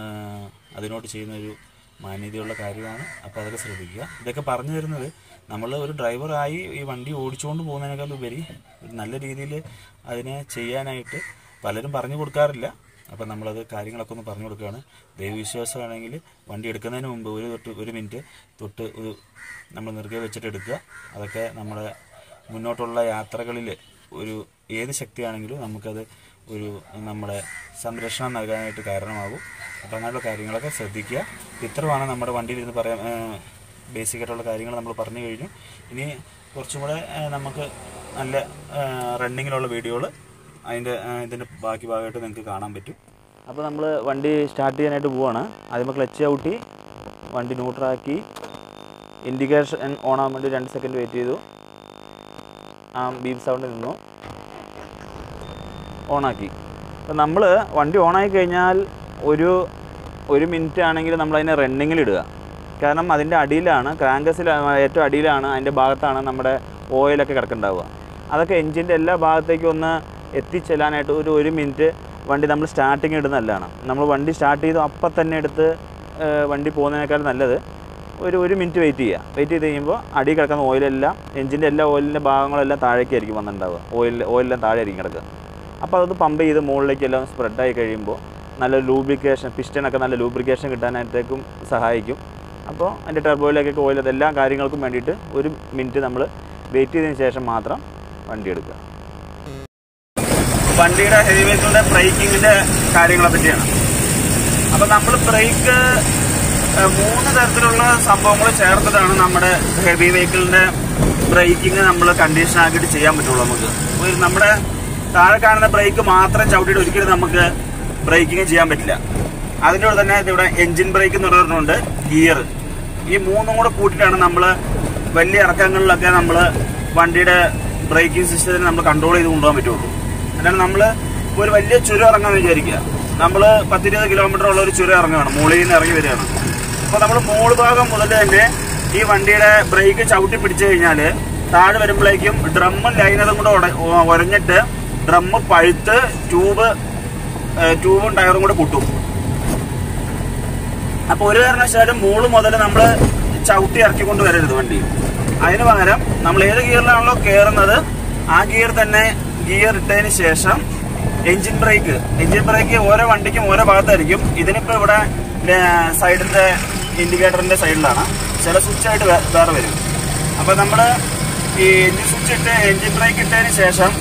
അതിനോട് ചെയ്യുന്ന ഒരു മാന്യതയുള്ള കാര്യമാണ് അപ്പോൾ അതൊക്കെ ശ്രദ്ധിക്കുക ഇതൊക്കെ പറഞ്ഞു തരുന്നത് നമ്മൾ ഒരു ഡ്രൈവറായി ഈ വണ്ടി ഓടിച്ചുകൊണ്ട് പോകുന്നതിനേക്കാൾ ഉപരി ഒരു നല്ല രീതിയിൽ അതിനെ ചെയ്യാനായിട്ട് പലരും പറഞ്ഞു കൊടുക്കാറില്ല അപ്പോൾ നമ്മളത് കാര്യങ്ങളൊക്കെ ഒന്ന് പറഞ്ഞു കൊടുക്കുകയാണ് ദൈവവിശ്വാസമാണെങ്കിൽ വണ്ടി എടുക്കുന്നതിന് മുമ്പ് ഒരു തൊട്ട് ഒരു മിനിറ്റ് തൊട്ട് ഒരു നമ്മൾ നിർഗെ വെച്ചിട്ട് എടുക്കുക അതൊക്കെ നമ്മുടെ മുന്നോട്ടുള്ള യാത്രകളിൽ ഒരു ഏത് ശക്തിയാണെങ്കിലും നമുക്കത് ഒരു നമ്മുടെ സംരക്ഷണം നൽകാനായിട്ട് കാരണമാകും അപ്പോൾ അങ്ങനെയുള്ള കാര്യങ്ങളൊക്കെ ശ്രദ്ധിക്കുക ഇത്രമാണ് നമ്മുടെ വണ്ടിയിൽ ഇരുന്ന് പറയാൻ ബേസിക് ആയിട്ടുള്ള കാര്യങ്ങൾ നമ്മൾ പറഞ്ഞു കഴിഞ്ഞു ഇനി കുറച്ചും കൂടെ ആ, നമുക്ക് നല്ല റണ്ണിങ്ങിലുള്ള വീഡിയോകൾ അതിൻ്റെ ഇതിൻ്റെ ബാക്കി ഭാഗമായിട്ട് നിങ്ങൾക്ക് കാണാൻ പറ്റും അപ്പോൾ നമ്മൾ വണ്ടി സ്റ്റാർട്ട് ചെയ്യാനായിട്ട് പോവാണ് ആദ്യമേ ക്ലച്ച് ചവിട്ടി വണ്ടി ന്യൂട്രാക്കി ഇൻഡിക്കേഷൻ ഓൺ ആകാൻ വേണ്ടി രണ്ട് സെക്കൻഡ് വെയിറ്റ് ചെയ്തു ആ ബീപ് സൗണ്ട് നിന്നു ഓണാക്കി അപ്പോൾ നമ്മൾ വണ്ടി ഓണായി കഴിഞ്ഞാൽ ഒരു ഒരു മിനിറ്റ് ആണെങ്കിൽ നമ്മൾ അതിനെ റണ്ണിങ്ങിൽ ഇടുക കാരണം അതിൻ്റെ അടിയിലാണ് ക്രാങ്കസിൽ ഏറ്റവും അടിയിലാണ് അതിൻ്റെ ഭാഗത്താണ് നമ്മുടെ ഓയിലൊക്കെ കിടക്കുന്നുണ്ടാവുക അതൊക്കെ എഞ്ചിൻ്റെ എല്ലാ ഭാഗത്തേക്കും ഒന്ന് എത്തിച്ചെല്ലാനായിട്ട് ഒരു ഒരു മിനിറ്റ് വണ്ടി നമ്മൾ സ്റ്റാർട്ടിങ് ഇടുന്ന നല്ലതാണ് നമ്മൾ വണ്ടി സ്റ്റാർട്ട് ചെയ്തു അപ്പം തന്നെ എടുത്ത് ഏഹ്, വണ്ടി പോകുന്നതിനേക്കാൾ നല്ലത് ഒരു ഒരു മിനിറ്റ് വെയിറ്റ് ചെയ്യുക വെയിറ്റ് ചെയ്ത് കഴിയുമ്പോൾ അടി കിടക്കുന്ന ഓയിലെല്ലാം എഞ്ചിൻ്റെ എല്ലാ ഓയിലിൻ്റെ ഭാഗങ്ങളെല്ലാം താഴേക്കായിരിക്കും വന്നിട്ടുണ്ടാവുക ഓയിൽ ഓയിലെല്ലാം താഴെ ആയിരിക്കും കിടക്കുക അപ്പോൾ അതൊന്ന് പമ്പ് ചെയ്ത് മുകളിലേക്ക് എല്ലാം സ്പ്രെഡായി കഴിയുമ്പോൾ നല്ല ലൂബ്രിക്കേഷൻ പിസ്റ്റനൊക്കെ നല്ല ലൂബ്രിക്കേഷൻ കിട്ടാനായിട്ടേക്കും സഹായിക്കും അപ്പോൾ അതിൻ്റെ ടെർബോയിലേക്കൊക്കെ ഓയിൽ എല്ലാ കാര്യങ്ങൾക്കും വേണ്ടിയിട്ട് ഒരു മിനിറ്റ് നമ്മൾ വെയിറ്റ് ചെയ്തതിന് ശേഷം മാത്രം വണ്ടി എടുക്കുക വണ്ടിയുടെ ഹെവി വെഹിക്കിളിൻ്റെ ബ്രേക്കിങ്ങിൻ്റെ കാര്യങ്ങളെ പറ്റിയാണ് അപ്പോൾ നമ്മൾ ബ്രേക്ക് മൂന്ന് തരത്തിലുള്ള സംഭവങ്ങൾ ചേർത്തിട്ടാണ് നമ്മുടെ ഹെവി വെഹിക്കിളിൻ്റെ ബ്രേക്കിംഗ് നമ്മൾ കണ്ടീഷൻ ആക്കിയിട്ട് ചെയ്യാൻ പറ്റുള്ളൂ നമുക്ക് ഒരു നമ്മുടെ താഴെ കാണുന്ന ബ്രേക്ക് മാത്രം ചവിട്ടിയിട്ട് ഒരിക്കലും നമുക്ക് ബ്രേക്കിംഗ് ചെയ്യാൻ പറ്റില്ല അതിൻ്റെ കൂടെ തന്നെ ഇവിടെ എഞ്ചിൻ ബ്രേക്ക് എന്ന് പറഞ്ഞിട്ടുണ്ട് ഗിയർ ഈ മൂന്നും കൂടെ കൂട്ടിയിട്ടാണ് നമ്മൾ വലിയ ഇറക്കങ്ങളിലൊക്കെ നമ്മൾ വണ്ടിയുടെ ബ്രേക്കിംഗ് സിസ്റ്റത്തിന് നമ്മൾ കൺട്രോൾ ചെയ്ത് കൊണ്ടുപോകാൻ പറ്റുള്ളൂ അല്ലാണ്ട് നമ്മൾ ഒരു വലിയ ചുരം ഇറങ്ങാന്ന് വിചാരിക്കുക നമ്മൾ പത്തിരുപത് കിലോമീറ്റർ ഉള്ള ഒരു ചുരം ഇറങ്ങുകയാണ് മുകളിൽ നിന്ന് ഇറങ്ങി വരികയാണ് അപ്പോൾ നമ്മൾ മോള് ഭാഗം മുതൽ തന്നെ ഈ വണ്ടിയുടെ ബ്രേക്ക് ചവിട്ടി പിടിച്ചു കഴിഞ്ഞാൽ താഴെ വരുമ്പോഴേക്കും ഡ്രമ്മും ലൈനറും കൂടെ ഉട- ഒ- ഉരഞ്ഞിട്ട് ഡ്രമ്മ് പഴുത്ത് ട്യൂബ് ട്യൂബും ടയറും കൂടെ പൊട്ടും അപ്പൊ ഒരു കാരണവശാലും മൂള് മുതൽ നമ്മൾ ചവിട്ടി ഇറക്കിക്കൊണ്ട് വരരുത് വണ്ടി അതിന് പകരം നമ്മൾ ഏത് ഗിയറിലാണല്ലോ കയറുന്നത് ആ ഗിയർ തന്നെ ഗിയർ ഇട്ടതിന് ശേഷം എഞ്ചിൻ ബ്രേക്ക് എഞ്ചിൻ ബ്രേക്ക് ഓരോ വണ്ടിക്കും ഓരോ ഭാഗത്തായിരിക്കും ഇതിനിപ്പോ ഇവിടെ സൈഡിന്റെ ഇൻഡിക്കേറ്ററിന്റെ സൈഡിലാണ് ചില സ്വിച്ച് ആയിട്ട് വേ- വേറെ വരും അപ്പൊ നമ്മള് ഈ എഞ്ചിൻ സ്വിച്ച് ഇട്ട് എഞ്ചിൻ ബ്രേക്ക് ഇട്ടതിന് ശേഷം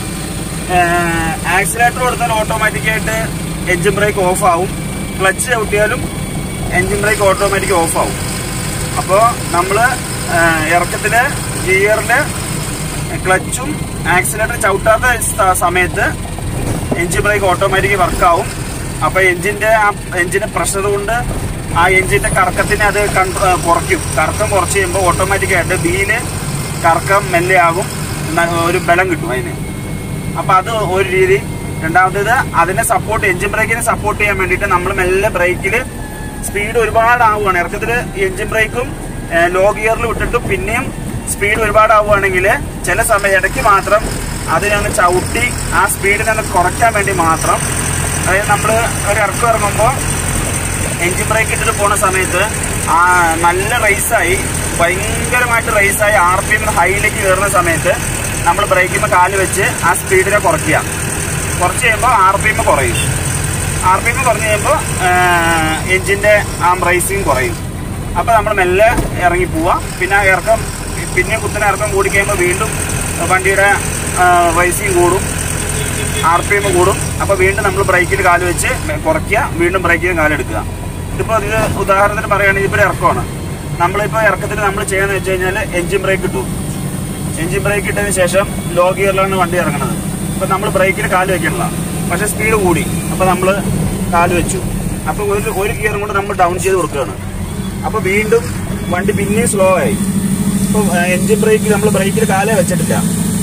ആക്സിലേറ്റർ കൊടുത്താൽ ഓട്ടോമാറ്റിക്കായിട്ട് എഞ്ചിൻ ബ്രേക്ക് ഓഫ് ആവും ക്ലച്ച് ചവിട്ടിയാലും എഞ്ചിൻ ബ്രേക്ക് ഓട്ടോമാറ്റിക് ഓഫ് ആവും അപ്പോൾ നമ്മൾ ഇറക്കത്തിൽ ഗിയറിൽ ക്ലച്ചും ആക്സിലേറ്റർ ചവിട്ടാത്ത സ- സമയത്ത് എഞ്ചിൻ ബ്രേക്ക് ഓട്ടോമാറ്റിക് വർക്കാവും അപ്പോൾ എഞ്ചിൻ്റെ ആ എഞ്ചിന് പ്രഷർ കൊണ്ട് ആ എഞ്ചിൻ്റെ കറക്കത്തിനെ അത് കൺട്രോ കുറയ്ക്കും കറക്കം കുറച്ച് കഴിയുമ്പോൾ ഓട്ടോമാറ്റിക്കായിട്ട് വീല് കറക്കം മെല്ലെയാകും ന- ഒരു ബലം കിട്ടും അതിന് അപ്പൊ അത് ഒരു രീതി രണ്ടാമത്തേത് അതിനെ സപ്പോർട്ട് എഞ്ചിൻ ബ്രേക്കിനെ സപ്പോർട്ട് ചെയ്യാൻ വേണ്ടിയിട്ട് നമ്മൾ മെല്ലെ ബ്രേക്കിൽ സ്പീഡ് ഒരുപാട് ആവുകയാണ് ഇറക്കത്തിൽ എഞ്ചിൻ ബ്രേക്കും ലോ ഗിയറിൽ വിട്ടിട്ട് പിന്നെയും സ്പീഡ് ഒരുപാട് ആവുകയാണെങ്കിൽ ചില സമയം ഇടയ്ക്ക് മാത്രം അതിനൊന്ന് ചവിട്ടി ആ സ്പീഡിനൊന്ന് കുറയ്ക്കാൻ വേണ്ടി മാത്രം അതായത് നമ്മൾ ഒരു ഇറക്കം ഇറങ്ങുമ്പോൾ എഞ്ചിൻ ബ്രേക്ക് ഇട്ടിട്ട് പോണ സമയത്ത് ആ നല്ല റേസായി ഭയങ്കരമായിട്ട് റേസായി ആർ പി എം ഹൈയിലേക്ക് കയറുന്ന സമയത്ത് നമ്മൾ ബ്രേക്കിൽ കാല് വെച്ച് ആ സ്പീഡിനെ കുറയ്ക്കുക കുറച്ച് കഴിയുമ്പോൾ ആർ പി എം കുറയും ആർ പി എം കുറഞ്ഞ് കഴിയുമ്പോൾ എഞ്ചിൻ്റെ ആ റേസിങ് കുറയും അപ്പോൾ നമ്മൾ മെല്ലെ ഇറങ്ങി പോവുക പിന്നെ ആ ഇറക്കം പിന്നെ കുത്തനെ ഇറക്കം കൂടി കഴിയുമ്പോൾ വീണ്ടും വണ്ടിയുടെ റേസിങ് കൂടും ആർ പി എം കൂടും അപ്പോൾ വീണ്ടും നമ്മൾ ബ്രേക്കിൽ കാല് വെച്ച് കുറയ്ക്കുക വീണ്ടും ബ്രേക്കിൽ കാലെടുക്കുക ഇതിപ്പോൾ ഇതിൽ ഉദാഹരണത്തിന് പറയുകയാണെങ്കിൽ ഇപ്പോൾ ഇറക്കമാണ് നമ്മളിപ്പോൾ ഇറക്കത്തിൽ നമ്മൾ ചെയ്യാന്ന് വെച്ച് കഴിഞ്ഞാൽ എഞ്ചിൻ ബ്രേക്ക് ഇട്ടു എഞ്ചിൻ ബ്രേക്ക് ഇട്ടതിന് ശേഷം ലോ ഗിയറിലാണ് വണ്ടി ഇറങ്ങുന്നത് അപ്പോൾ നമ്മൾ ബ്രേക്കിൽ കാല് വെക്കണില്ല പക്ഷേ സ്പീഡ് കൂടി അപ്പോൾ നമ്മൾ കാല് വെച്ചു അപ്പോൾ ഒരു ഒരു ഗിയറും കൂടെ നമ്മൾ ഡൗൺ ചെയ്ത് കൊടുക്കുകയാണ് അപ്പോൾ വീണ്ടും വണ്ടി പിന്നെയും സ്ലോ ആയി ഇപ്പോൾ എഞ്ചിൻ ബ്രേക്കിൽ നമ്മൾ ബ്രേക്കിൽ കാലേ വെച്ചിട്ടില്ല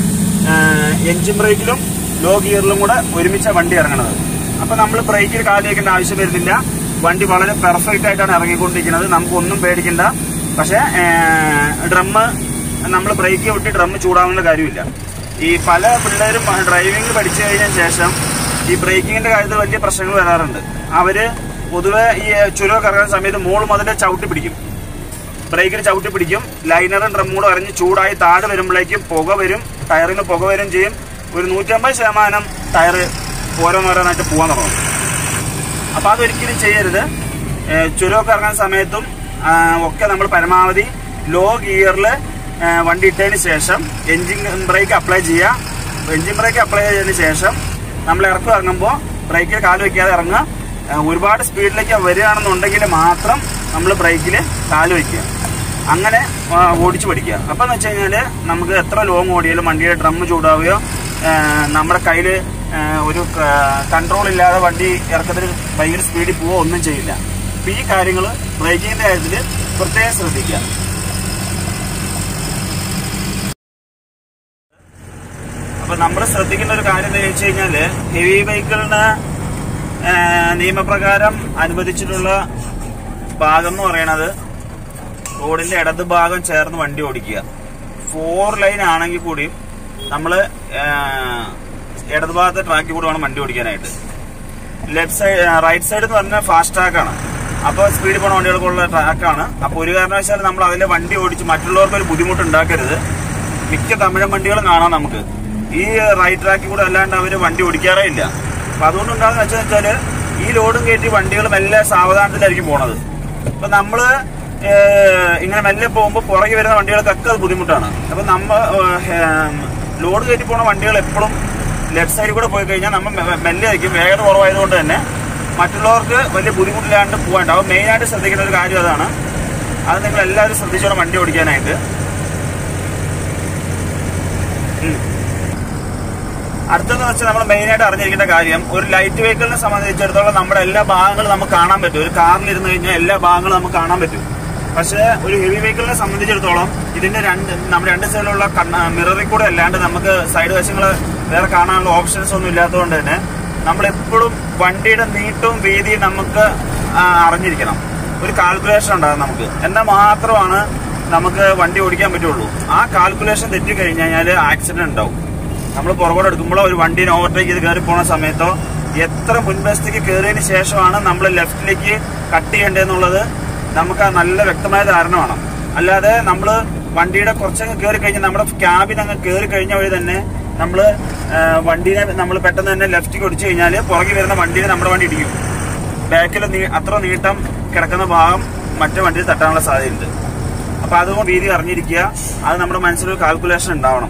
എഞ്ചിൻ ബ്രേക്കിലും ലോ ഗിയറിലും കൂടെ ഒരുമിച്ച വണ്ടി ഇറങ്ങണത് അപ്പൊ നമ്മൾ ബ്രേക്കിൽ കാല് വെക്കേണ്ട ആവശ്യം വരുന്നില്ല വണ്ടി വളരെ പെർഫെക്റ്റ് ആയിട്ടാണ് ഇറങ്ങിക്കൊണ്ടിരിക്കുന്നത് നമുക്കൊന്നും പേടിക്കണ്ട പക്ഷേ ഡ്രമ്മ് നമ്മൾ ബ്രേക്ക് വിട്ട് ഡ്രമ്മ് ചൂടാവേണ്ട കാര്യമില്ല ഈ പല പിള്ളേരും ഡ്രൈവിംഗ് പഠിച്ചു കഴിഞ്ഞ ശേഷം ഈ ബ്രേക്കിങ്ങിന്റെ കാര്യത്തിൽ വലിയ പ്രശ്നങ്ങൾ വരാറുണ്ട് അവര് പൊതുവെ ഈ ചുരമൊക്കെ ഇറങ്ങുന്ന സമയത്ത് മോള് മുതലേ ചവിട്ടി പിടിക്കും ബ്രേക്കിൽ ചവിട്ടി പിടിക്കും ലൈനറും ഡ്രമ്മും കൂടെ അരഞ്ഞ് ചൂടായി താഴെ വരുമ്പോഴേക്കും പുക വരും ടയറിന് പുക വരും ചെയ്യും ഒരു നൂറ്റമ്പത് ശതമാനം ടയർ ഓരോന്നോരോന്നായിട്ട് പോകാൻ തുടങ്ങും അപ്പോൾ അതൊരിക്കലും ചെയ്യരുത് ഏഹ് ചുരമൊക്കെ ഇറങ്ങുന്ന സമയത്തും ആ, ഒക്കെ നമ്മൾ പരമാവധി ലോ ഗിയറിൽ വണ്ടി ഇട്ടതിന് ശേഷം എൻജിൻ ബ്രേക്ക് അപ്ലൈ ചെയ്യുക എൻജിൻ ബ്രേക്ക് അപ്ലൈ ചെയ്തതിന് ശേഷം നമ്മൾ ഇറക്കം ഇറങ്ങുമ്പോൾ ബ്രേക്കിൽ കാല് വയ്ക്കാതെ ഇറങ്ങുക ഏഹ് ഒരുപാട് സ്പീഡിലേക്ക് വരികയാണെന്നുണ്ടെങ്കിൽ മാത്രം നമ്മൾ ബ്രേക്കിൽ കാല് വയ്ക്കുക അങ്ങനെ ആ, ഓടിച്ചു പഠിക്കുക അപ്പം എന്ന് വെച്ച് കഴിഞ്ഞാൽ നമുക്ക് എത്ര ലോങ് ഓടിയാലും വണ്ടിയുടെ ഡ്രം ചൂടാവുകയോ ആ, നമ്മുടെ കയ്യിൽ ഒരു കൺട്രോൾ ഇല്ലാതെ വണ്ടി ഇറക്കത്തിൽ ഭയങ്കര സ്പീഡിൽ പോവുകയോ ഒന്നും ചെയ്യില്ല അപ്പം ഈ കാര്യങ്ങൾ ബ്രേക്കിങ്ങിൻ്റെ കാര്യത്തിൽ പ്രത്യേകം ശ്രദ്ധിക്കുക അപ്പൊ നമ്മൾ ശ്രദ്ധിക്കേണ്ട ഒരു കാര്യം എന്താ വെച്ച് കഴിഞ്ഞാല് ഹെവി വെഹിക്കിളിന് നിയമപ്രകാരം അനുവദിച്ചിട്ടുള്ള ഭാഗം എന്ന് പറയണത് റോഡിന്റെ ഇടത് ഭാഗം ചേർന്ന് വണ്ടി ഓടിക്കുക ഫോർ ലൈൻ ആണെങ്കിൽ കൂടിയും നമ്മൾ ഇടത് ഭാഗത്തെ ട്രാക്കിൽ കൂടെ വേണം വണ്ടി ഓടിക്കാനായിട്ട് ലെഫ്റ്റ് സൈഡ് റൈറ്റ് സൈഡ് എന്ന് പറഞ്ഞാൽ ഫാസ്റ്റ് ട്രാക്കാണ് അപ്പോൾ സ്പീഡിൽ പോണ വണ്ടികൾക്കുള്ള ട്രാക്കാണ് അപ്പോൾ ഒരു കാരണവശാലും നമ്മൾ അതിലെ വണ്ടി ഓടിച്ച് മറ്റുള്ളവർക്ക് ഒരു ബുദ്ധിമുട്ട് ഉണ്ടാക്കരുത് മിക്ക തമിഴൻ വണ്ടികളും കാണാം നമുക്ക് ഈ റൈറ്റ് ട്രാക്കിൽ കൂടെ അല്ലാണ്ട് അവർ വണ്ടി ഓടിക്കാറേ ഇല്ല അപ്പൊ അതുകൊണ്ട് ഉണ്ടാകുന്ന വെച്ചാൽ വെച്ചാല് ഈ ലോഡും കയറ്റി വണ്ടികൾ മെല്ലെ സാവധാനത്തിലായിരിക്കും പോണത് അപ്പൊ നമ്മള് ഏഹ്, ഇങ്ങനെ മെല്ലെ പോകുമ്പോൾ പുറകെ വരുന്ന വണ്ടികൾക്കൊക്കെ അത് ബുദ്ധിമുട്ടാണ് അപ്പൊ നമ്മ ഏഹ്, ലോഡ് കയറ്റി പോണ വണ്ടികൾ എപ്പോഴും ലെഫ്റ്റ് സൈഡിൽ കൂടെ പോയി കഴിഞ്ഞാൽ നമ്മൾ മെ- മെല്ലെ ആയിരിക്കും വേഗത കുറവായതുകൊണ്ട് തന്നെ മറ്റുള്ളവർക്ക് വലിയ ബുദ്ധിമുട്ടില്ലാണ്ട് പോകാണ്ട് അപ്പോൾ മെയിനായിട്ട് ശ്രദ്ധിക്കേണ്ട ഒരു കാര്യം അതാണ് അത് നിങ്ങൾ എല്ലാവരും ശ്രദ്ധിച്ചോണം വണ്ടി ഓടിക്കാനായിട്ട് ഉം. അടുത്തെന്ന് വെച്ചാൽ നമ്മൾ മെയിനായിട്ട് അറിഞ്ഞിരിക്കേണ്ട കാര്യം ഒരു ലൈറ്റ് വെഹിക്കിളിനെ സംബന്ധിച്ചിടത്തോളം നമ്മുടെ എല്ലാ ഭാഗങ്ങളും നമുക്ക് കാണാൻ പറ്റും ഒരു കാറിൽ ഇരുന്ന് കഴിഞ്ഞാൽ എല്ലാ ഭാഗങ്ങളും നമുക്ക് കാണാൻ പറ്റും പക്ഷേ ഒരു ഹെവി വെഹിക്കിളിനെ സംബന്ധിച്ചിടത്തോളം ഇതിന്റെ രണ്ട് നമ്മുടെ രണ്ട് സൈഡിലുള്ള മിററിൽ കൂടെ അല്ലാണ്ട് നമുക്ക് സൈഡ് വശങ്ങൾ വേറെ കാണാനുള്ള ഓപ്ഷൻസ് ഒന്നും ഇല്ലാത്തതുകൊണ്ട് തന്നെ നമ്മൾ എപ്പോഴും വണ്ടിയുടെ നീട്ടവും വീതിയും നമുക്ക് ആ, അറിഞ്ഞിരിക്കണം ഒരു കാൽക്കുലേഷൻ ഉണ്ടാകും നമുക്ക് എന്നാൽ മാത്രമാണ് നമുക്ക് വണ്ടി ഓടിക്കാൻ പറ്റുള്ളൂ ആ കാൽക്കുലേഷൻ തെറ്റി കഴിഞ്ഞ് കഴിഞ്ഞാൽ ആക്സിഡന്റ് ഉണ്ടാവും നമ്മൾ പുറകോട്ട് എടുക്കുമ്പോഴോ ഒരു വണ്ടീനെ ഓവർടേക്ക് ചെയ്ത് കയറി പോണ സമയത്തോ എത്ര മുൻവശത്തേക്ക് കയറിയതിന് ശേഷമാണ് നമ്മൾ ലെഫ്റ്റിലേക്ക് കട്ട് ചെയ്യേണ്ടതെന്നുള്ളത് നമുക്ക് ആ നല്ല വ്യക്തമായ ധാരണ വേണം അല്ലാതെ നമ്മൾ വണ്ടിയുടെ കുറച്ചങ്ങ് കയറി കഴിഞ്ഞാൽ നമ്മുടെ ക്യാബിൻ അങ്ങ് കയറി കഴിഞ്ഞ വഴി തന്നെ നമ്മൾ വണ്ടീനെ നമ്മൾ പെട്ടെന്ന് തന്നെ ലെഫ്റ്റിലേക്ക് ഒടിച്ചു കഴിഞ്ഞാൽ പുറകെ വരുന്ന വണ്ടീനെ നമ്മുടെ വണ്ടി ഇടിക്കും ബാക്കിൽ അത്ര നീട്ടം കിടക്കുന്ന ഭാഗം മറ്റേ വണ്ടിയിൽ തട്ടാനുള്ള സാധ്യതയുണ്ട് അപ്പൊ അതുകൊണ്ട് രീതി അറിഞ്ഞിരിക്കുക അത് നമ്മുടെ മനസ്സിലൊരു കാൽക്കുലേഷൻ ഉണ്ടാവണം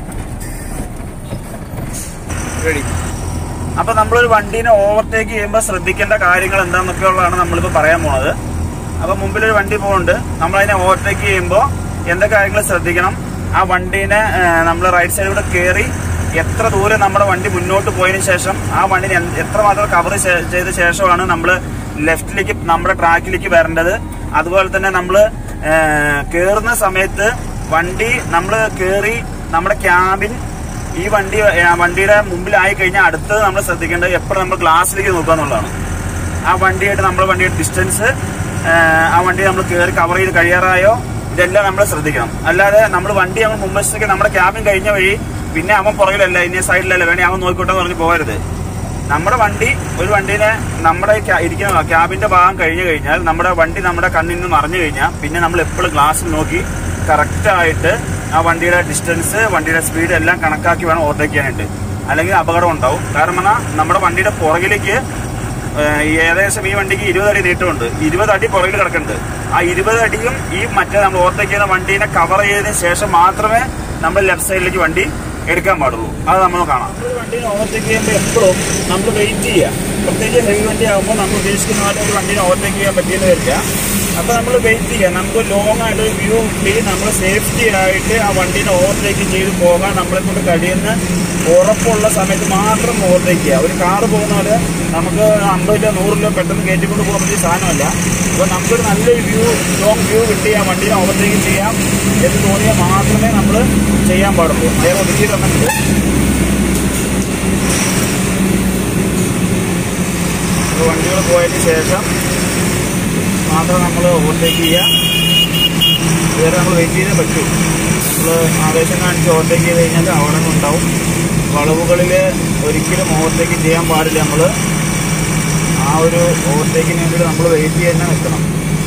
റെഡി അപ്പൊ നമ്മളൊരു വണ്ടീനെ ഓവർടേക്ക് ചെയ്യുമ്പോൾ ശ്രദ്ധിക്കേണ്ട കാര്യങ്ങൾ എന്താണെന്നൊക്കെ ഉള്ളതാണ് നമ്മളിപ്പോ പറയാൻ പോണത് അപ്പൊ മുമ്പിലൊരു വണ്ടി പോകുന്നുണ്ട് നമ്മൾ അതിനെ ഓവർടേക്ക് ചെയ്യുമ്പോൾ എന്തൊക്കെ കാര്യങ്ങൾ ശ്രദ്ധിക്കണം ആ വണ്ടീനെ നമ്മൾ റൈറ്റ് സൈഡിലൂടെ കയറി എത്ര ദൂരം നമ്മുടെ വണ്ടി മുന്നോട്ട് പോയതിനു ശേഷം ആ വണ്ടിനെ എന്ത്- എത്രമാത്രം കവർ ചെയ്ത ശേഷമാണ് നമ്മൾ ലെഫ്റ്റിലേക്ക് നമ്മുടെ ട്രാക്കിലേക്ക് വരേണ്ടത് അതുപോലെ തന്നെ നമ്മൾ കയറുന്ന സമയത്ത് വണ്ടി നമ്മൾ കയറി നമ്മുടെ ക്യാബിൻ ഈ വണ്ടി ആ വണ്ടിയുടെ മുമ്പിലായി കഴിഞ്ഞാൽ അടുത്തത് നമ്മൾ ശ്രദ്ധിക്കേണ്ടത് എപ്പോഴും നമ്മൾ ഗ്ലാസ്സിലേക്ക് നോക്കുക എന്നുള്ളതാണ് ആ വണ്ടിയായിട്ട് നമ്മുടെ വണ്ടിയുടെ ഡിസ്റ്റൻസ് ആ വണ്ടി നമ്മൾ കയറി കവർ ചെയ്ത് കഴിയാറായോ ഇതെല്ലാം നമ്മൾ ശ്രദ്ധിക്കണം അല്ലാതെ നമ്മൾ വണ്ടി നമ്മൾ മുമ്പത്തേക്ക് നമ്മുടെ ക്യാബിൻ കഴിഞ്ഞ വഴി പിന്നെ അവൻ പുറകിലല്ല ഇനി സൈഡിലല്ല വേണേ അവൻ നോക്കിക്കോട്ടെ എന്ന് പറഞ്ഞ് പോകരുത് നമ്മുടെ വണ്ടി ഒരു വണ്ടീനെ നമ്മുടെ ക്യാ- ഇരിക്കുന്ന ക്യാബിന്റെ ഭാഗം കഴിഞ്ഞു കഴിഞ്ഞാൽ നമ്മുടെ വണ്ടി നമ്മുടെ കണ്ണിൽ നിന്ന് മറിഞ്ഞു കഴിഞ്ഞാൽ പിന്നെ നമ്മൾ എപ്പോഴും ഗ്ലാസ്സിൽ നോക്കി കറക്റ്റ് ആയിട്ട് ആ വണ്ടിയുടെ ഡിസ്റ്റൻസ് വണ്ടിയുടെ സ്പീഡ് എല്ലാം കണക്കാക്കി വേണം ഓവർടേക്ക് ചെയ്യാനായിട്ട് അല്ലെങ്കിൽ അപകടം ഉണ്ടാവും കാരണം പറഞ്ഞാൽ നമ്മുടെ വണ്ടിയുടെ പുറകിലേക്ക് ഏഹ്, ഏകദേശം ഈ വണ്ടിക്ക് ഇരുപത് അടി നീട്ടമുണ്ട് ഇരുപത് അടി പുറകിൽ കിടക്കുന്നുണ്ട് ആ ഇരുപത് അടിയും ഈ മറ്റേ നമ്മൾ ഓവർടേക്ക് ചെയ്യുന്ന വണ്ടീനെ കവർ ചെയ്തതിന് ശേഷം മാത്രമേ നമ്മൾ ലെഫ്റ്റ് സൈഡിലേക്ക് വണ്ടി എടുക്കാൻ പാടുള്ളൂ അത് നമ്മൾ കാണാം ഒരു വണ്ടീനെ ഓവർടേക്ക് ചെയ്യുമ്പോൾ എപ്പോഴും നമ്മൾ വെയിറ്റ് ചെയ്യുക പ്രത്യേകിച്ച് ഹെവി വണ്ടി ആകുമ്പോൾ നമ്മൾ ഉദ്ദേശിക്കുന്ന പോലെ ഒരു വണ്ടീനെ ഓവർടേക്ക് ചെയ്യാൻ പറ്റിയെന്ന് വരില്ല അപ്പോൾ നമ്മൾ വെയിറ്റ് ചെയ്യുക നമുക്ക് ലോങ് ആയിട്ട് ഒരു വ്യൂ കിട്ടി നമ്മൾ സേഫ്റ്റി ആയിട്ട് ആ വണ്ടീനെ ഓവർടേക്ക് ചെയ്ത് പോകാൻ നമ്മളെ കൊണ്ട് കഴിയുന്ന ഉറപ്പുള്ള സമയത്ത് മാത്രം ഓവർടേക്ക് ചെയ്യുക ഒരു കാറ് പോകുന്ന പോലെ നമുക്ക് അമ്പത് രൂപ നൂറ് രൂപ പെട്ടെന്ന് കയറ്റിക്കൊണ്ട് പോകാൻ പറ്റിയ സാധനമല്ല അപ്പോൾ നമുക്കൊരു നല്ലൊരു വ്യൂ ലോങ് വ്യൂ കിട്ടി ആ വണ്ടീനെ ഓവർടേക്ക് ചെയ്യാം എന്ന് തോന്നിയാൽ മാത്രമേ നമ്മൾ ചെയ്യാൻ പാടുള്ളൂ അദ്ദേഹം ഒതുക്കി തന്നിട്ടുണ്ട് അപ്പോൾ വണ്ടികൾ പോയതിന് ശേഷം മാത്രം നമ്മൾ ഓവർടേക്ക് ചെയ്യുക ഇതുവരെ നമ്മൾ വെയിറ്റ് ചെയ്തേ പറ്റൂ നമ്മൾ ആവേശം കാണിച്ച് ഓവർടേക്ക് ചെയ്ത് കഴിഞ്ഞാൽ അവിടെ ഉണ്ടാവും വളവുകളിൽ ഒരിക്കലും ഓവർടേക്ക് ചെയ്യാൻ പാടില്ല നമ്മൾ ആ ഒരു ഓവർടേക്കിന് വേണ്ടി നമ്മൾ വെയിറ്റ് ചെയ്യാൻ തന്നെ നിൽക്കണം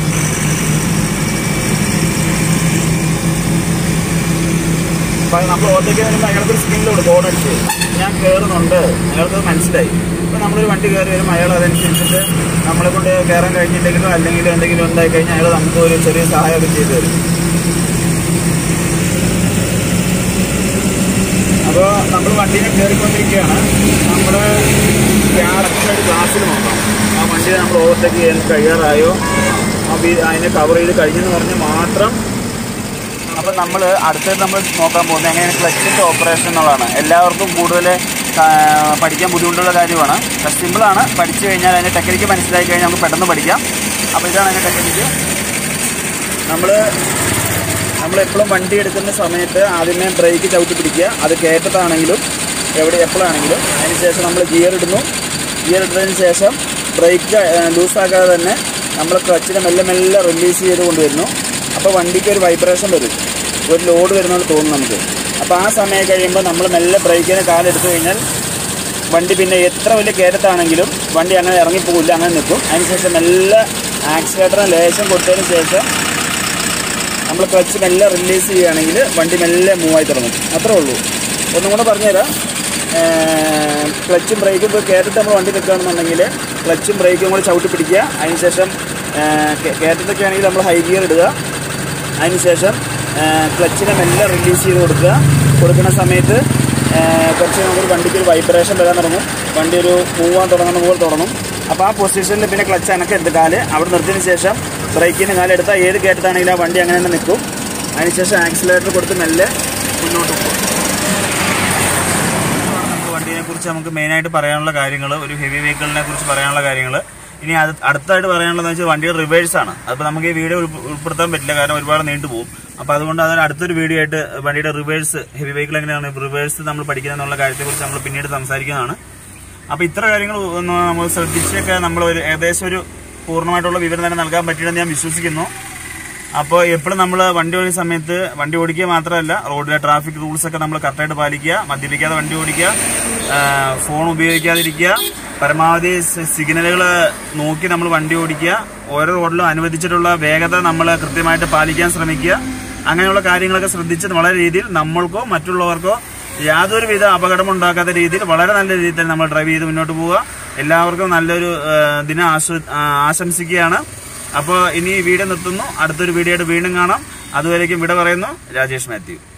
അപ്പം നമ്മൾ ഓവർടേക്ക് വരുമ്പോൾ അയാൾക്ക് സ്കിന്നിലോട് ബോർഡ് അടിച്ച് ഞാൻ കയറുന്നുണ്ട് അയാൾക്ക് മനസ്സിലായി ഇപ്പം നമ്മളൊരു വണ്ടി കയറി വരുമ്പോൾ അയാൾ അതനുസരിച്ചിട്ട് നമ്മളെ കൊണ്ട് കയറാൻ കഴിഞ്ഞില്ലെങ്കിലോ അല്ലെങ്കിൽ എന്തെങ്കിലും ഉണ്ടായി കഴിഞ്ഞാൽ അയാൾ നമുക്ക് ഒരു ചെറിയ സഹായമൊക്കെ ചെയ്തു തരും അപ്പോൾ നമ്മൾ വണ്ടീനെ കയറിക്കൊണ്ടിരിക്കുകയാണ് നമ്മൾ ക്യാരക്ടറായിട്ട് ഗ്ലാസ്സിൽ നോക്കാം ആ വണ്ടിയെ നമ്മൾ ഓവർടേക്ക് ചെയ്യാൻ കഴിയാറായോ ആ വി- അതിനെ കവർ ചെയ്ത് കഴിഞ്ഞെന്ന് പറഞ്ഞ് മാത്രം അപ്പം നമ്മൾ അടുത്തത് നമ്മൾ നോക്കാൻ പോകുന്നത് എങ്ങനെയാണ് ക്ലച്ചിൻ്റെ ഓപ്പറേഷൻ എന്നുള്ളതാണ് എല്ലാവർക്കും കൂടുതൽ പഠിക്കാൻ ബുദ്ധിമുട്ടുള്ള കാര്യമാണ് സിമ്പിളാണ് പഠിച്ചു കഴിഞ്ഞാൽ അതിൻ്റെ ടെക്നിക്ക് മനസ്സിലാക്കി കഴിഞ്ഞാൽ നമുക്ക് പെട്ടെന്ന് പഠിക്കാം അപ്പോൾ ഇതാണ് അതിൻ്റെ ടെക്നിക്ക് നമ്മൾ നമ്മൾ എപ്പോഴും വണ്ടി എടുക്കുന്ന സമയത്ത് ആദ്യമേ ബ്രേക്ക് ചവിട്ടി പിടിക്കുക അത് കയറ്റത്താണെങ്കിലും എവിടെ എപ്പോഴാണെങ്കിലും അതിന് ശേഷം നമ്മൾ ഗിയർ ഇടുന്നു ഗിയർ ഇട്ടതിന് ശേഷം ബ്രേക്ക് ലൂസാക്കാതെ തന്നെ നമ്മൾ ക്ലച്ചിനെ മെല്ലെ മെല്ലെ റിലീസ് ചെയ്ത് കൊണ്ടുവരുന്നു അപ്പോൾ വണ്ടിക്ക് ഒരു വൈബ്രേഷൻ വരും ഒരു ലോഡ് വരുന്നതുകൊണ്ട് തോന്നും നമുക്ക് അപ്പോൾ ആ സമയം കഴിയുമ്പോൾ നമ്മൾ മെല്ലെ ബ്രേക്കിന് കാലെടുത്തു കഴിഞ്ഞാൽ വണ്ടി പിന്നെ എത്ര വലിയ കയറ്റത്താണെങ്കിലും വണ്ടി അങ്ങനെ ഇറങ്ങിപ്പോകില്ല അങ്ങനെ നിൽക്കും അതിനുശേഷം മെല്ലെ ആക്സിലേറ്ററിന് ലേശം കൊടുത്തതിന് ശേഷം നമ്മൾ ക്ലച്ച് മെല്ലെ റിലീസ് ചെയ്യുകയാണെങ്കിൽ വണ്ടി മെല്ലെ മൂവ് ആയി തുടങ്ങും അത്രേ ഉള്ളൂ ഒന്നും കൂടെ പറഞ്ഞുതരാം ക്ലച്ചും ബ്രേക്കും ഇപ്പോൾ കയറ്റത്ത് നമ്മൾ വണ്ടി നിൽക്കുകയാണെന്നുണ്ടെങ്കിൽ ക്ലച്ചും ബ്രേക്കും കൂടെ ചവിട്ടി പിടിക്കുക അതിനുശേഷം കയറ്റത്തൊക്കെ ആണെങ്കിൽ നമ്മൾ ഹൈ ഗിയർ ഇടുക അതിനുശേഷം ക്ലച്ചിനെ മെല്ലെ റിലീസ് ചെയ്ത് കൊടുക്കുക കൊടുക്കുന്ന സമയത്ത് ആ, കുറച്ച് നമുക്കൊരു വണ്ടിക്ക് ഒരു വൈബ്രേഷൻ വരാൻ തുടങ്ങും വണ്ടി ഒരു മൂവാൻ തുടങ്ങുന്ന പോലെ തുടങ്ങും അപ്പോൾ ആ പൊസിഷനിൽ പിന്നെ ക്ലച്ച് അനക്കെടുത്ത് കാല് അവിടെ നിർത്തിയതിന് ശേഷം ബ്രേക്കിന് കാലെടുത്താൽ ഏത് കയറ്റത്താണെങ്കിലും ആ വണ്ടി അങ്ങനെ തന്നെ നിൽക്കും അതിനുശേഷം ആക്സിലേറ്റർ കൊടുത്ത് മെല്ലെ മുന്നോട്ട് പോകും നമുക്ക് വണ്ടിനെ കുറിച്ച് നമുക്ക് മെയിനായിട്ട് പറയാനുള്ള കാര്യങ്ങൾ ഒരു ഹെവി വെഹിക്കിളിനെ കുറിച്ച് പറയാനുള്ള കാര്യങ്ങൾ ഇനി അത് അടുത്തായിട്ട് പറയാനുള്ളതെന്ന് വെച്ചാൽ വണ്ടിയുടെ റിവേഴ്സ് ആണ് അപ്പോൾ നമുക്ക് ഈ വീഡിയോ ഉൾപ്പെ- ഉൾപ്പെടുത്താൻ പറ്റില്ല കാരണം ഒരുപാട് നീണ്ടുപോകും അപ്പോൾ അതുകൊണ്ട് അതിന് അടുത്തൊരു വീഡിയോ ആയിട്ട് വണ്ടിയുടെ റിവേഴ്സ് ഹെവി വെഹിക്കിൾ എങ്ങനെയാണ് റിവേഴ്സ് നമ്മൾ പഠിക്കുക എന്നുള്ള കാര്യത്തെക്കുറിച്ച് നമ്മൾ പിന്നീട് സംസാരിക്കുന്നതാണ് അപ്പോൾ ഇത്ര കാര്യങ്ങൾ ഒന്ന് നമ്മൾ ശ്രദ്ധിച്ചൊക്കെ നമ്മൾ ഒരു ഏകദേശം ഒരു പൂർണ്ണമായിട്ടുള്ള വിവരം തന്നെ നൽകാൻ പറ്റിയെന്ന് ഞാൻ വിശ്വസിക്കുന്നു അപ്പോൾ എപ്പോഴും നമ്മൾ വണ്ടി ഓടിക്കുന്ന സമയത്ത് വണ്ടി ഓടിക്കുക മാത്രമല്ല റോഡിലെ ട്രാഫിക് റൂൾസ് ഒക്കെ നമ്മൾ കറക്റ്റായിട്ട് പാലിക്കുക മദ്യപിക്കാതെ വണ്ടി ഓടിക്കുക ആ, ഫോൺ ഉപയോഗിക്കാതിരിക്കുക പരമാവധി സിഗ്നലുകൾ നോക്കി നമ്മൾ വണ്ടി ഓടിക്കുക ഓരോ റോഡിലും അനുവദിച്ചിട്ടുള്ള വേഗത നമ്മൾ കൃത്യമായിട്ട് പാലിക്കാൻ ശ്രമിക്കുക അങ്ങനെയുള്ള കാര്യങ്ങളൊക്കെ ശ്രദ്ധിച്ച് വളരെ രീതിയിൽ നമ്മൾക്കോ മറ്റുള്ളവർക്കോ യാതൊരുവിധ അപകടം ഉണ്ടാക്കാത്ത രീതിയിൽ വളരെ നല്ല രീതിയിൽ തന്നെ നമ്മൾ ഡ്രൈവ് ചെയ്ത് മുന്നോട്ട് പോവുക എല്ലാവർക്കും നല്ലൊരു ആ, ദിനം ആസ്വ- ആ, ആശംസിക്കുകയാണ് അപ്പോൾ ഇനി ഈ വീഡിയോ നിർത്തുന്നു അടുത്തൊരു വീഡിയോ ആയിട്ട് വീണ്ടും കാണാം അതുവരേക്കും വിട പറയുന്നു രാജേഷ് മാത്യു